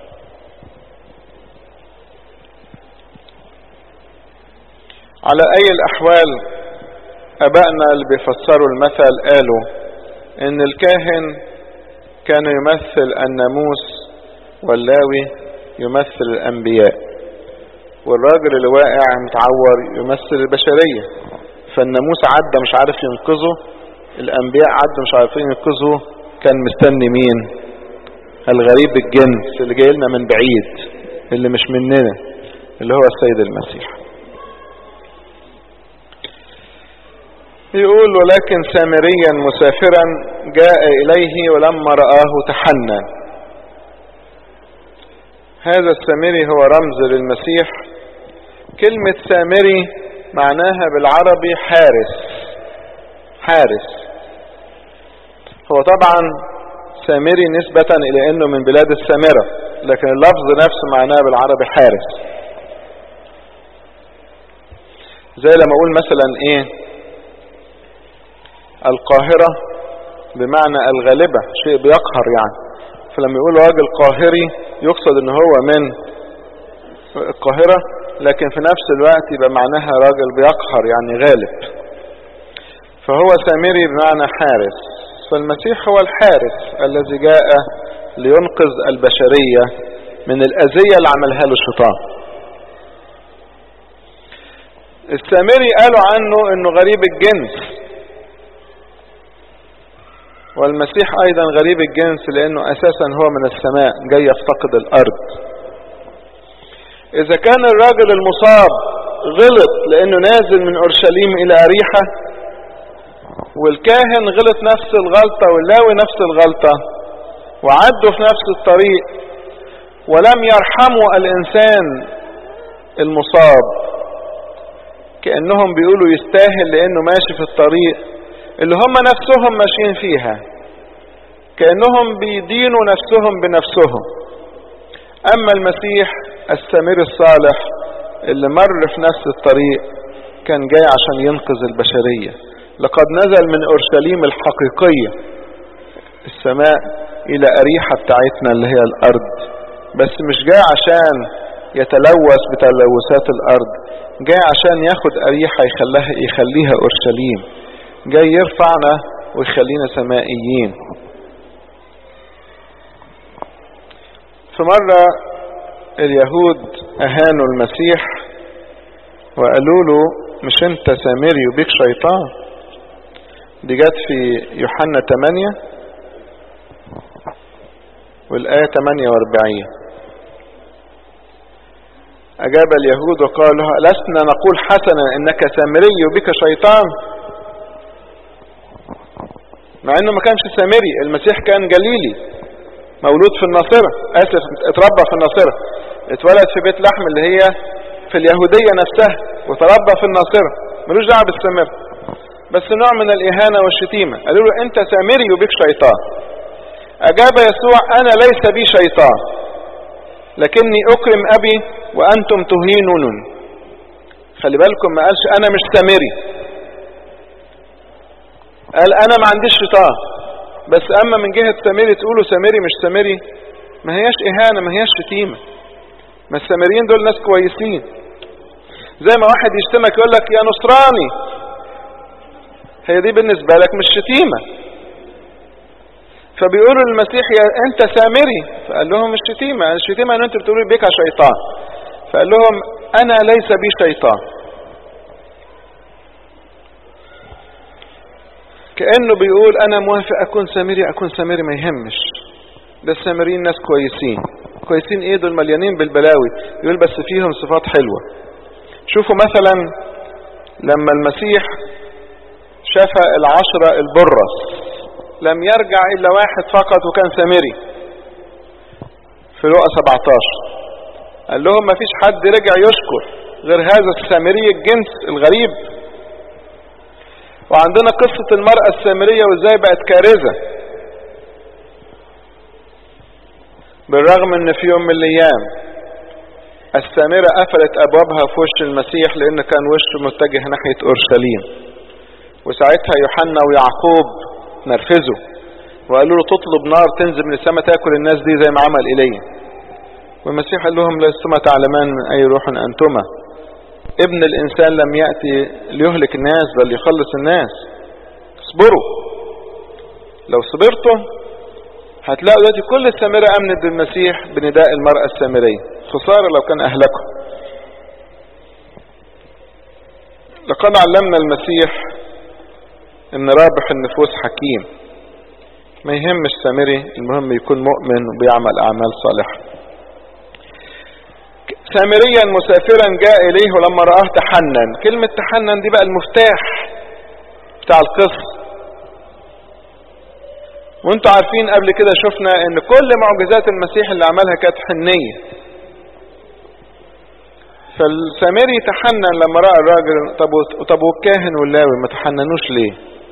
على أي الأحوال أبائنا اللي بيفسروا المثل قالوا إن الكاهن كان يمثل الناموس واللاوي يمثل الأنبياء والراجل اللي واقع متعور يمثل البشرية فالناموس عدى مش عارف ينقذه الأنبياء عدوا مش عارفين ينقذه كان مستني مين الغريب الجنس اللي جاي لنا من بعيد اللي مش مننا اللي هو السيد المسيح يقول ولكن سامريا مسافرا جاء إليه ولما رآه تحنى هذا السامري هو رمز للمسيح كلمة سامري معناها بالعربي حارس حارس هو طبعا سامري نسبة إلى أنه من بلاد السامرة لكن اللفظ نفسه معناه بالعربي حارس زي لما أقول مثلا إيه القاهرة بمعنى الغالبة شيء بيقهر يعني فلما يقول راجل قاهري يقصد ان هو من القاهرة لكن في نفس الوقت يبقى معناها راجل بيقهر يعني غالب فهو سامري بمعنى حارس فالمسيح هو الحارس الذي جاء لينقذ البشرية من الأذية اللي عملها له الشيطان السامري قالوا عنه انه غريب الجنس والمسيح ايضا غريب الجنس لانه اساسا هو من السماء جاي يفتقد الارض اذا كان الراجل المصاب غلط لانه نازل من اورشليم الى اريحة والكاهن غلط نفس الغلطة واللاوي نفس الغلطة وعدوا في نفس الطريق ولم يرحموا الانسان المصاب كأنهم بيقولوا يستاهل لانه ماشي في الطريق اللي هم نفسهم ماشيين فيها كأنهم بيدينوا نفسهم بنفسهم أما المسيح السمير الصالح اللي مر في نفس الطريق كان جاي عشان ينقذ البشرية لقد نزل من أورشليم الحقيقية السماء إلى أريحة بتاعتنا اللي هي الأرض بس مش جاي عشان يتلوث بتلوثات الأرض جاي عشان ياخد أريحة يخليها, يخليها أورشليم جاي يرفعنا ويخلينا سمائيين في مرة اليهود أهانوا المسيح وقالوا له مش انت سامري وبيك شيطان دي جت في يوحنا 8 والآية 48 أجاب اليهود وقالوا لسنا نقول حسنا إنك سامري وبك شيطان مع انه ما كانش سامري المسيح كان جليلي مولود في الناصرة اسف اتربى في الناصرة اتولد في بيت لحم اللي هي في اليهودية نفسها وتربى في الناصرة ملوش دعوه بالسامرة بس نوع من الاهانة والشتيمة قالوا له انت سامري وبيك شيطان اجاب يسوع انا ليس بي شيطان لكني اكرم ابي وانتم تهينون خلي بالكم ما قالش انا مش سامري قال انا ما عنديش شيطان بس اما من جهة سامري تقولوا سامري مش سامري ما هياش اهانة ما هياش شتيمة ما السامريين دول ناس كويسين زي ما واحد يشتمك يقول لك يا نصراني هي دي بالنسبة لك مش شتيمة فبيقولوا للمسيح يا انت سامري فقال لهم مش شتيمة الشتيمة ان انت بتقولوا بيك شيطان فقال لهم انا ليس بي شيطان كأنه بيقول انا موافق اكون سامري اكون سامري ما يهمش ده السامريين ناس كويسين كويسين ايه دول مليانين بالبلاوي يقول بس فيهم صفات حلوة شوفوا مثلا لما المسيح شفى العشرة البرص لم يرجع الا واحد فقط وكان سامري في لقى 17 قال لهم ما فيش حد رجع يشكر غير هذا السامري الجنس الغريب وعندنا قصة المرأة السامرية وازاي بقت كارثة بالرغم ان في يوم من الايام السامرة قفلت ابوابها في وش المسيح لان كان وشه متجه ناحية اورشليم وساعتها يوحنا ويعقوب نرفزوا وقالوا له تطلب نار تنزل من السماء تاكل الناس دي زي ما عمل ايليا والمسيح قال لهم لستما تعلمان من اي روح انتما ابن الانسان لم يأتي ليهلك الناس بل يخلص الناس اصبروا لو صبرتوا هتلاقوا دلوقتي كل السامرة امنت بالمسيح بنداء المرأة السامرية خسارة لو كان اهلكوا لقد علمنا المسيح ان رابح النفوس حكيم ما يهمش سامري المهم يكون مؤمن وبيعمل اعمال صالحة سامريا مسافرا جاء اليه ولما رآه تحنن كلمة تحنن دي بقى المفتاح بتاع القصة وانتوا عارفين قبل كده شفنا ان كل معجزات المسيح اللي عملها كانت حنية فالسامري تحنن لما رأى الراجل طب طب والكاهن واللاوي ما تحننوش ليه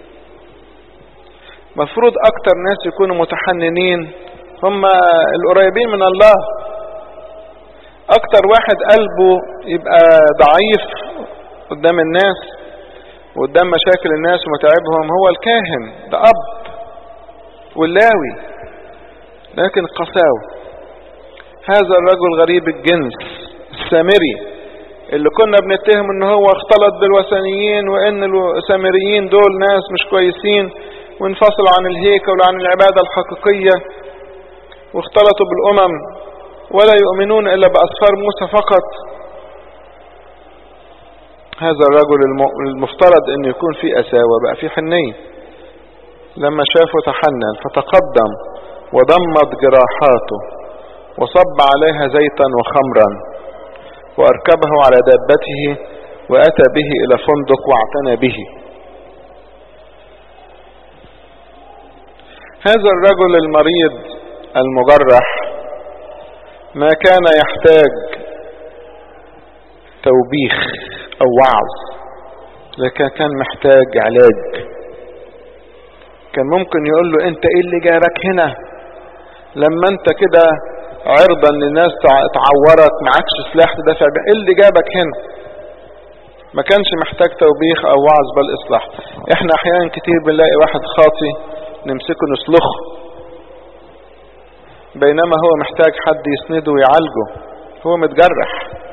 مفروض اكتر ناس يكونوا متحننين هم القريبين من الله اكتر واحد قلبه يبقى ضعيف قدام الناس وقدام مشاكل الناس ومتاعبهم هو الكاهن ده اب واللاوي لكن قساوة هذا الرجل غريب الجنس السامري اللي كنا بنتهم ان هو اختلط بالوثنيين وان السامريين دول ناس مش كويسين وانفصلوا عن الهيكل وعن العبادة الحقيقية واختلطوا بالامم ولا يؤمنون الا باسفار موسى فقط هذا الرجل المفترض ان يكون فيه اساوة بقى فيه حنية لما شافه تحنن فتقدم وضمد جراحاته وصب عليها زيتا وخمرا واركبه على دابته واتى به الى فندق واعتنى به هذا الرجل المريض المجرح ما كان يحتاج توبيخ او وعظ لكن كان محتاج علاج كان ممكن يقول له انت ايه اللي جابك هنا لما انت كده عرضا للناس تعورك معكش سلاح تدافع بيه ايه اللي جابك هنا ما كانش محتاج توبيخ او وعظ بل اصلاح احنا احيانا كتير بنلاقي واحد خاطي نمسكه نصلخه بينما هو محتاج حد يسنده ويعالجه هو متجرح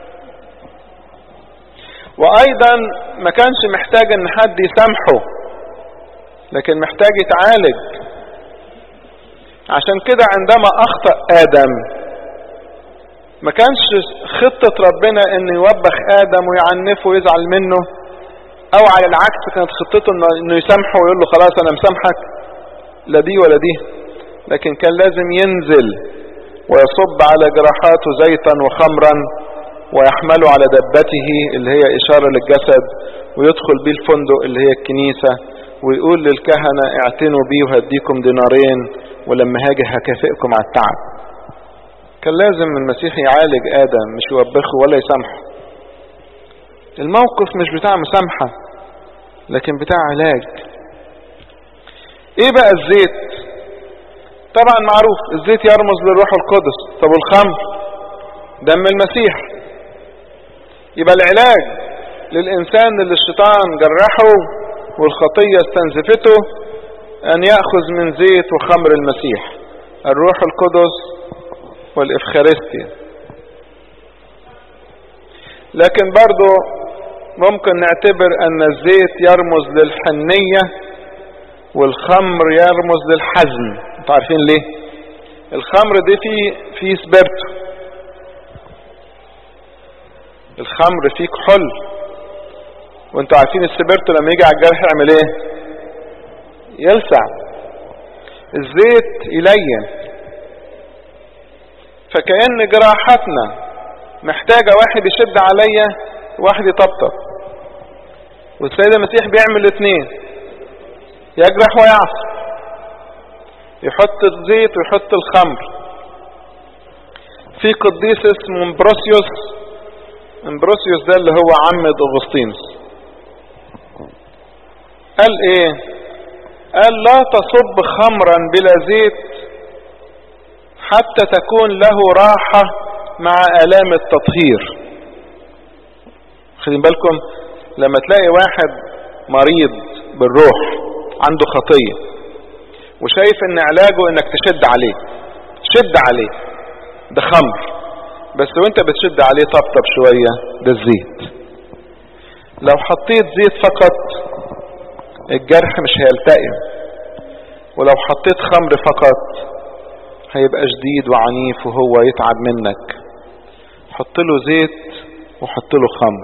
وايضا ما كانش محتاج ان حد يسامحه لكن محتاج يتعالج عشان كده عندما اخطأ ادم ما كانش خطة ربنا ان يوبخ ادم ويعنفه ويزعل منه او على العكس كانت خطته انه يسامحه ويقول له خلاص انا مسامحك لا دي ولا دي لكن كان لازم ينزل ويصب على جراحاته زيتا وخمرا ويحمله على دبته اللي هي اشارة للجسد ويدخل بيه الفندق اللي هي الكنيسة ويقول للكهنة اعتنوا بيه وهديكم دينارين ولما هاجي هكافئكم على التعب كان لازم المسيح يعالج ادم مش يوبخه ولا يسامحه الموقف مش بتاع مسامحة لكن بتاع علاج ايه بقى الزيت طبعا معروف الزيت يرمز للروح القدس طب والخمر دم المسيح يبقى العلاج للإنسان اللي الشيطان جرحه والخطية استنزفته أن يأخذ من زيت وخمر المسيح الروح القدس والإفخارستيا لكن برضو ممكن نعتبر أن الزيت يرمز للحنية والخمر يرمز للحزن انتوا عارفين ليه الخمر دي فيه فيه سبرتو الخمر فيه كحول وانتوا عارفين السبرتو لما يجي على الجرح يعمل ايه يلسع الزيت يلين فكأن جراحتنا محتاجة واحد يشد عليا واحد يطبطب والسيد المسيح بيعمل الاثنين يجرح ويعصر يحط الزيت ويحط الخمر في قديس اسمه امبروسيوس امبروسيوس ده اللي هو عم اغسطينوس قال ايه قال لا تصب خمرا بلا زيت حتى تكون له راحة مع آلام التطهير خدين بالكم لما تلاقي واحد مريض بالروح عنده خطية وشايف ان علاجه انك تشد عليه شد عليه ده خمر بس وانت بتشد عليه طبطب شوية ده الزيت لو حطيت زيت فقط الجرح مش هيلتئم ولو حطيت خمر فقط هيبقى شديد وعنيف وهو يتعب منك حط له زيت وحط له خمر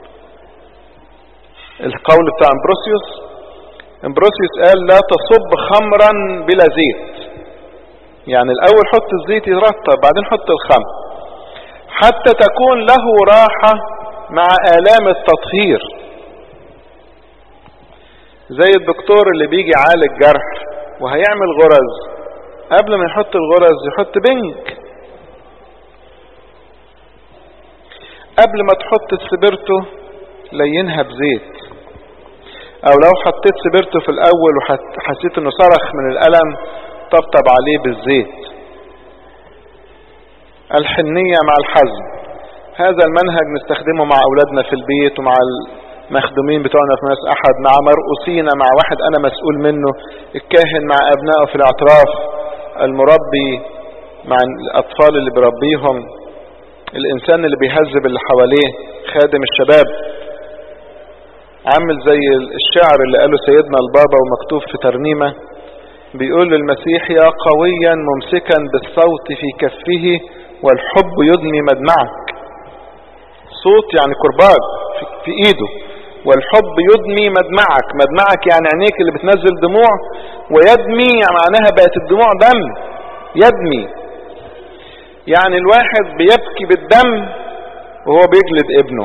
القول بتاع امبروسيوس امبروسيوس قال لا تصب خمرا بلا زيت يعني الاول حط الزيت يرطب بعدين حط الخمر حتى تكون له راحة مع آلام التطهير زي الدكتور اللي بيجي يعالج جرح وهيعمل غرز قبل ما يحط الغرز يحط بنج قبل ما تحط السبرتو لينها بزيت او لو حطيت سبرتو في الاول وحسيت انه صرخ من الالم طبطب عليه بالزيت الحنية مع الحزم هذا المنهج نستخدمه مع اولادنا في البيت ومع المخدومين بتوعنا في ناس احد مع مرؤوسينا مع واحد انا مسؤول منه الكاهن مع ابنائه في الاعتراف المربي مع الاطفال اللي بربيهم الانسان اللي بيهذب اللي حواليه خادم الشباب عامل زي الشعر اللي قاله سيدنا البابا ومكتوب في ترنيمة بيقول للمسيح يا قويا ممسكا بالصوت في كفه والحب يدمي مدمعك صوت يعني كرباج في, في ايده والحب يدمي مدمعك مدمعك يعني عينيك اللي بتنزل دموع ويدمي معناها بقت الدموع دم يدمي يعني الواحد بيبكي بالدم وهو بيجلد ابنه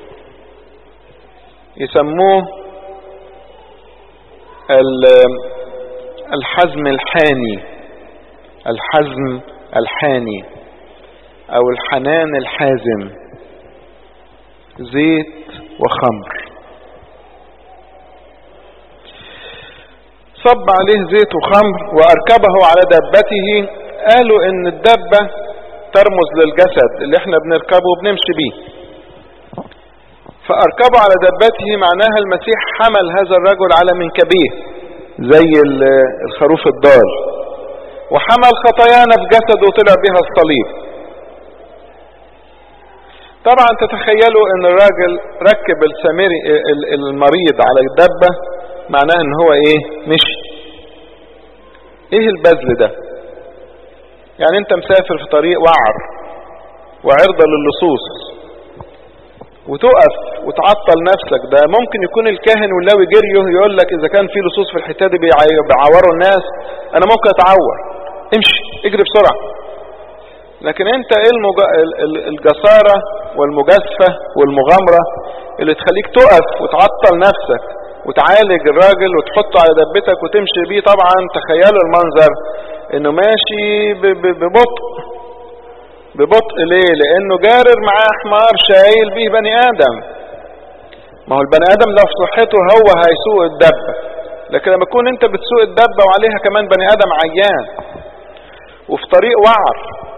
يسموه الحزم الحاني الحزم الحاني او الحنان الحازم زيت وخمر صب عليه زيت وخمر واركبه على دبته قالوا ان الدبة ترمز للجسد اللي احنا بنركبه وبنمشي بيه فاركبه على دبته معناها المسيح حمل هذا الرجل على منكبيه زي الخروف الضال وحمل خطايانا في جسده وطلع بها الصليب طبعا تتخيلوا ان الراجل ركب السامري المريض على الدبة معناها ان هو ايه مشي ايه البذل ده يعني انت مسافر في طريق وعر وعرضة للصوص وتقف وتعطل نفسك ده ممكن يكون الكاهن واللاوي جريه يقول لك اذا كان في لصوص في الحته دي بيعوروا الناس انا ممكن اتعور امشي اجري بسرعه لكن انت ايه المج... الجسارة والمجازفة والمغامرة اللي تخليك تقف وتعطل نفسك وتعالج الراجل وتحطه على دبتك وتمشي بيه طبعا تخيلوا المنظر انه ماشي ببطء ببطء ليه لانه جارر معاه حمار شايل بيه بني ادم ما هو البني ادم لو في صحته هو هيسوق الدبة لكن لما تكون انت بتسوق الدبة وعليها كمان بني ادم عيان وفي طريق وعر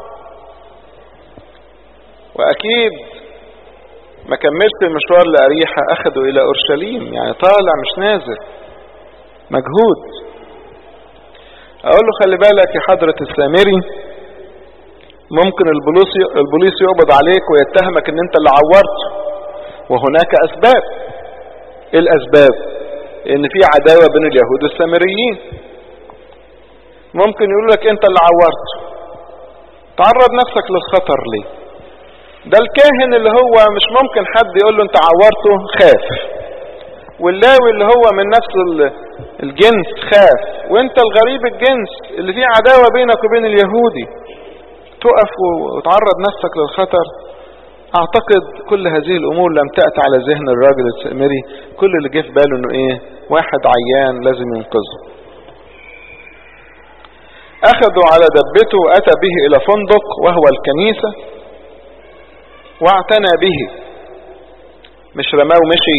واكيد ما كملت المشوار لأريحة اخده الى اورشليم يعني طالع مش نازل مجهود اقول له خلي بالك يا حضرة السامري ممكن البوليس البوليس يقبض عليك ويتهمك ان انت اللي عورته وهناك اسباب ايه الاسباب ان في عداوة بين اليهود والسامريين ممكن يقول لك انت اللي عورته تعرض نفسك للخطر ليه ده الكاهن اللي هو مش ممكن حد يقول له انت عورته خاف واللاوي اللي هو من نفس الجنس خاف وانت الغريب الجنس اللي فيه عداوة بينك وبين اليهودي تقف وتعرض نفسك للخطر اعتقد كل هذه الامور لم تأتي على ذهن الراجل السامري كل اللي جه في باله انه ايه واحد عيان لازم ينقذه اخذوا على دبته واتى به الى فندق وهو الكنيسة واعتنى به مش رماه ومشي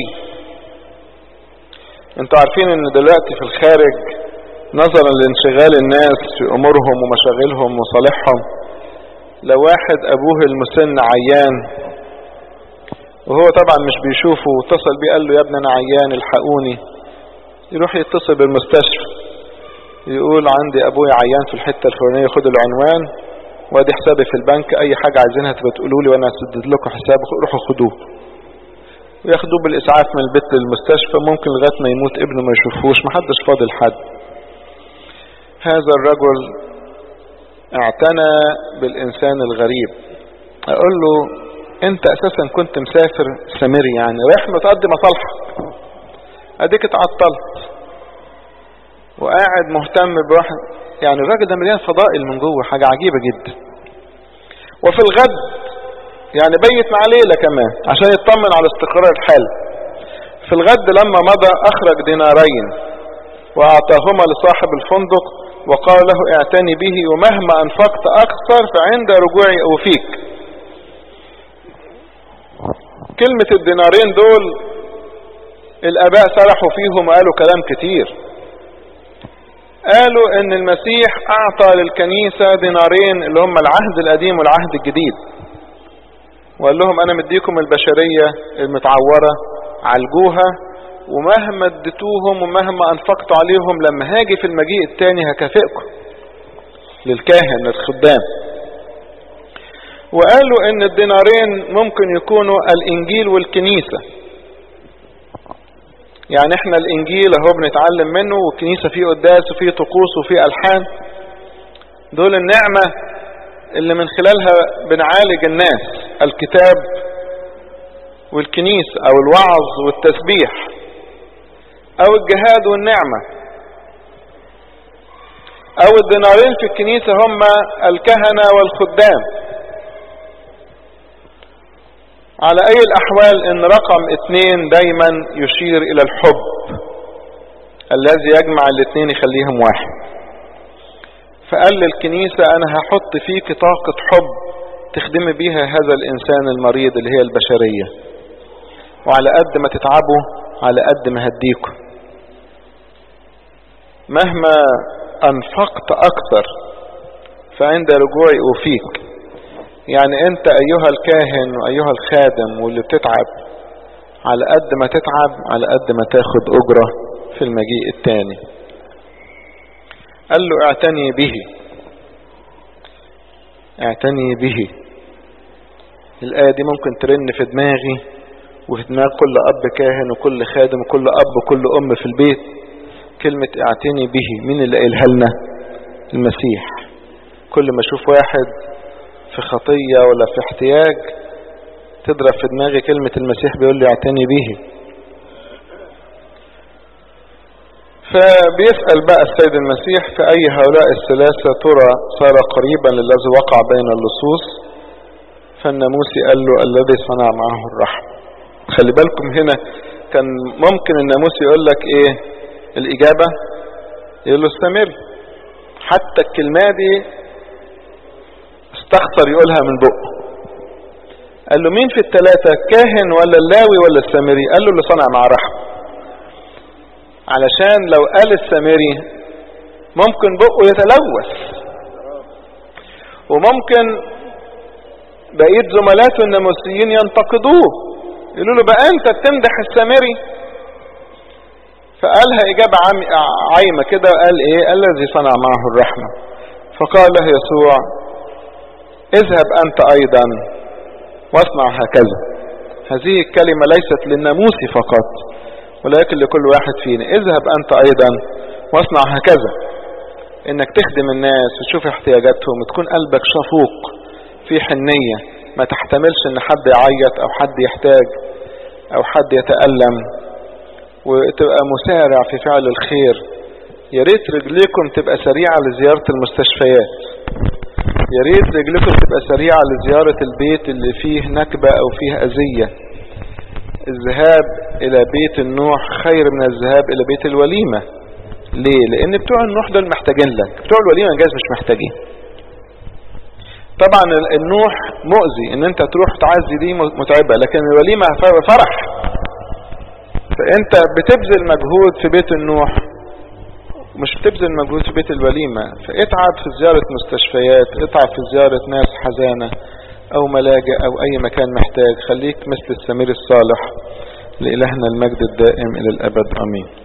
انتوا عارفين ان دلوقتي في الخارج نظرا لانشغال الناس في امورهم ومشاغلهم وصالحهم لو واحد ابوه المسن عيان وهو طبعا مش بيشوفه واتصل بيه قال له يا ابني انا عيان الحقوني يروح يتصل بالمستشفى يقول عندي ابويا عيان في الحتة الفلانية خد العنوان وادي حسابي في البنك اي حاجة عايزينها تبقى تقولوا لي وانا اسدد لكم حساب روحوا خدوه وياخدوه بالاسعاف من البيت للمستشفى ممكن لغاية ما يموت ابنه ما يشوفوش محدش فاضل حد هذا الرجل اعتنى بالانسان الغريب اقول له انت اساسا كنت مسافر سامري يعني رايح متقدم مصالحك اديك اتعطلت وقاعد مهتم بواحد يعني الراجل ده مليان فضائل من جوه حاجة عجيبة جدا وفي الغد يعني بيت مع ليلة كمان عشان يطمن على استقرار الحال في الغد لما مضى اخرج دينارين واعطاهما لصاحب الفندق وقال له اعتني به ومهما انفقت اكثر فعند رجوعي اوفيك كلمة الدينارين دول الاباء سرحوا فيهم وقالوا كلام كتير قالوا ان المسيح اعطى للكنيسة دينارين اللي هم العهد القديم والعهد الجديد وقال لهم انا مديكم البشرية المتعورة عالجوها ومهما اديتوهم ومهما انفقتوا عليهم لما هاجي في المجيء التاني هكافئكم للكاهن للخدام وقالوا ان الدينارين ممكن يكونوا الانجيل والكنيسة يعني احنا الانجيل اهو بنتعلم منه والكنيسة فيه قداس وفيه طقوس وفيه الحان دول النعمة اللي من خلالها بنعالج الناس الكتاب والكنيسة او الوعظ والتسبيح او الجهاد والنعمة او الدينارين في الكنيسة هم الكهنة والخدام على اي الاحوال ان رقم اتنين دايما يشير الى الحب الذي يجمع الاتنين يخليهم واحد فقال للكنيسة انا هحط فيك طاقة حب تخدمي بيها هذا الانسان المريض اللي هي البشرية وعلى قد ما تتعبوا على قد ما هديكم مهما انفقت اكثر فعند رجوعي اوفيك يعني انت ايها الكاهن وايها الخادم واللي بتتعب على قد ما تتعب على قد ما تاخد اجرة في المجيء التاني قال له اعتني به اعتني به الآية دي ممكن ترن في دماغي وفي دماغ كل أب كاهن وكل خادم وكل أب وكل أم في البيت كلمة اعتني به مين اللي قايلها لنا المسيح كل ما اشوف واحد في خطية ولا في احتياج تضرب في دماغي كلمة المسيح بيقول لي اعتني به فبيسأل بقى السيد المسيح في أي هؤلاء الثلاثة ترى صار قريبا للذي وقع بين اللصوص فالناموسي قال له الذي صنع معه الرحمة خلي بالكم هنا كان ممكن الناموسي يقول لك ايه الإجابة يقول له استمر حتى الكلمة دي استخسر يقولها من بقه قال له مين في الثلاثة كاهن ولا اللاوي ولا السامري قال له اللي صنع مع رحمة علشان لو قال السامري ممكن بقه يتلوث وممكن بقية زملاته الناموسيين ينتقدوه يقولوا له بقى انت بتمدح السامري فقالها اجابة عايمة كده وقال ايه الذي صنع معه الرحمة فقال له يسوع اذهب انت ايضا واصنع هكذا هذه الكلمة ليست للناموس فقط ولكن لكل واحد فينا اذهب انت ايضا واصنع هكذا انك تخدم الناس وتشوف احتياجاتهم وتكون قلبك شفوق في حنية ما تحتملش ان حد يعيط او حد يحتاج او حد يتألم وتبقى مسارع في فعل الخير يا ريت رجليكم تبقى سريعة لزيارة المستشفيات يا ريت رجلكم تبقى سريعة لزيارة البيت اللي فيه نكبة او فيه اذية الذهاب الى بيت النوح خير من الذهاب الى بيت الوليمة ليه لان بتوع النوح دول محتاجين لك بتوع الوليمة جايز مش محتاجين طبعا النوح مؤذي ان انت تروح تعزي دي متعبة لكن الوليمة فرح فانت بتبذل مجهود في بيت النوح مش بتبذل مجهود في بيت الوليمة فاتعب في زيارة مستشفيات اتعب في زيارة ناس حزانة او ملاجئ او اي مكان محتاج خليك مثل السمير الصالح لإلهنا المجد الدائم الى الابد امين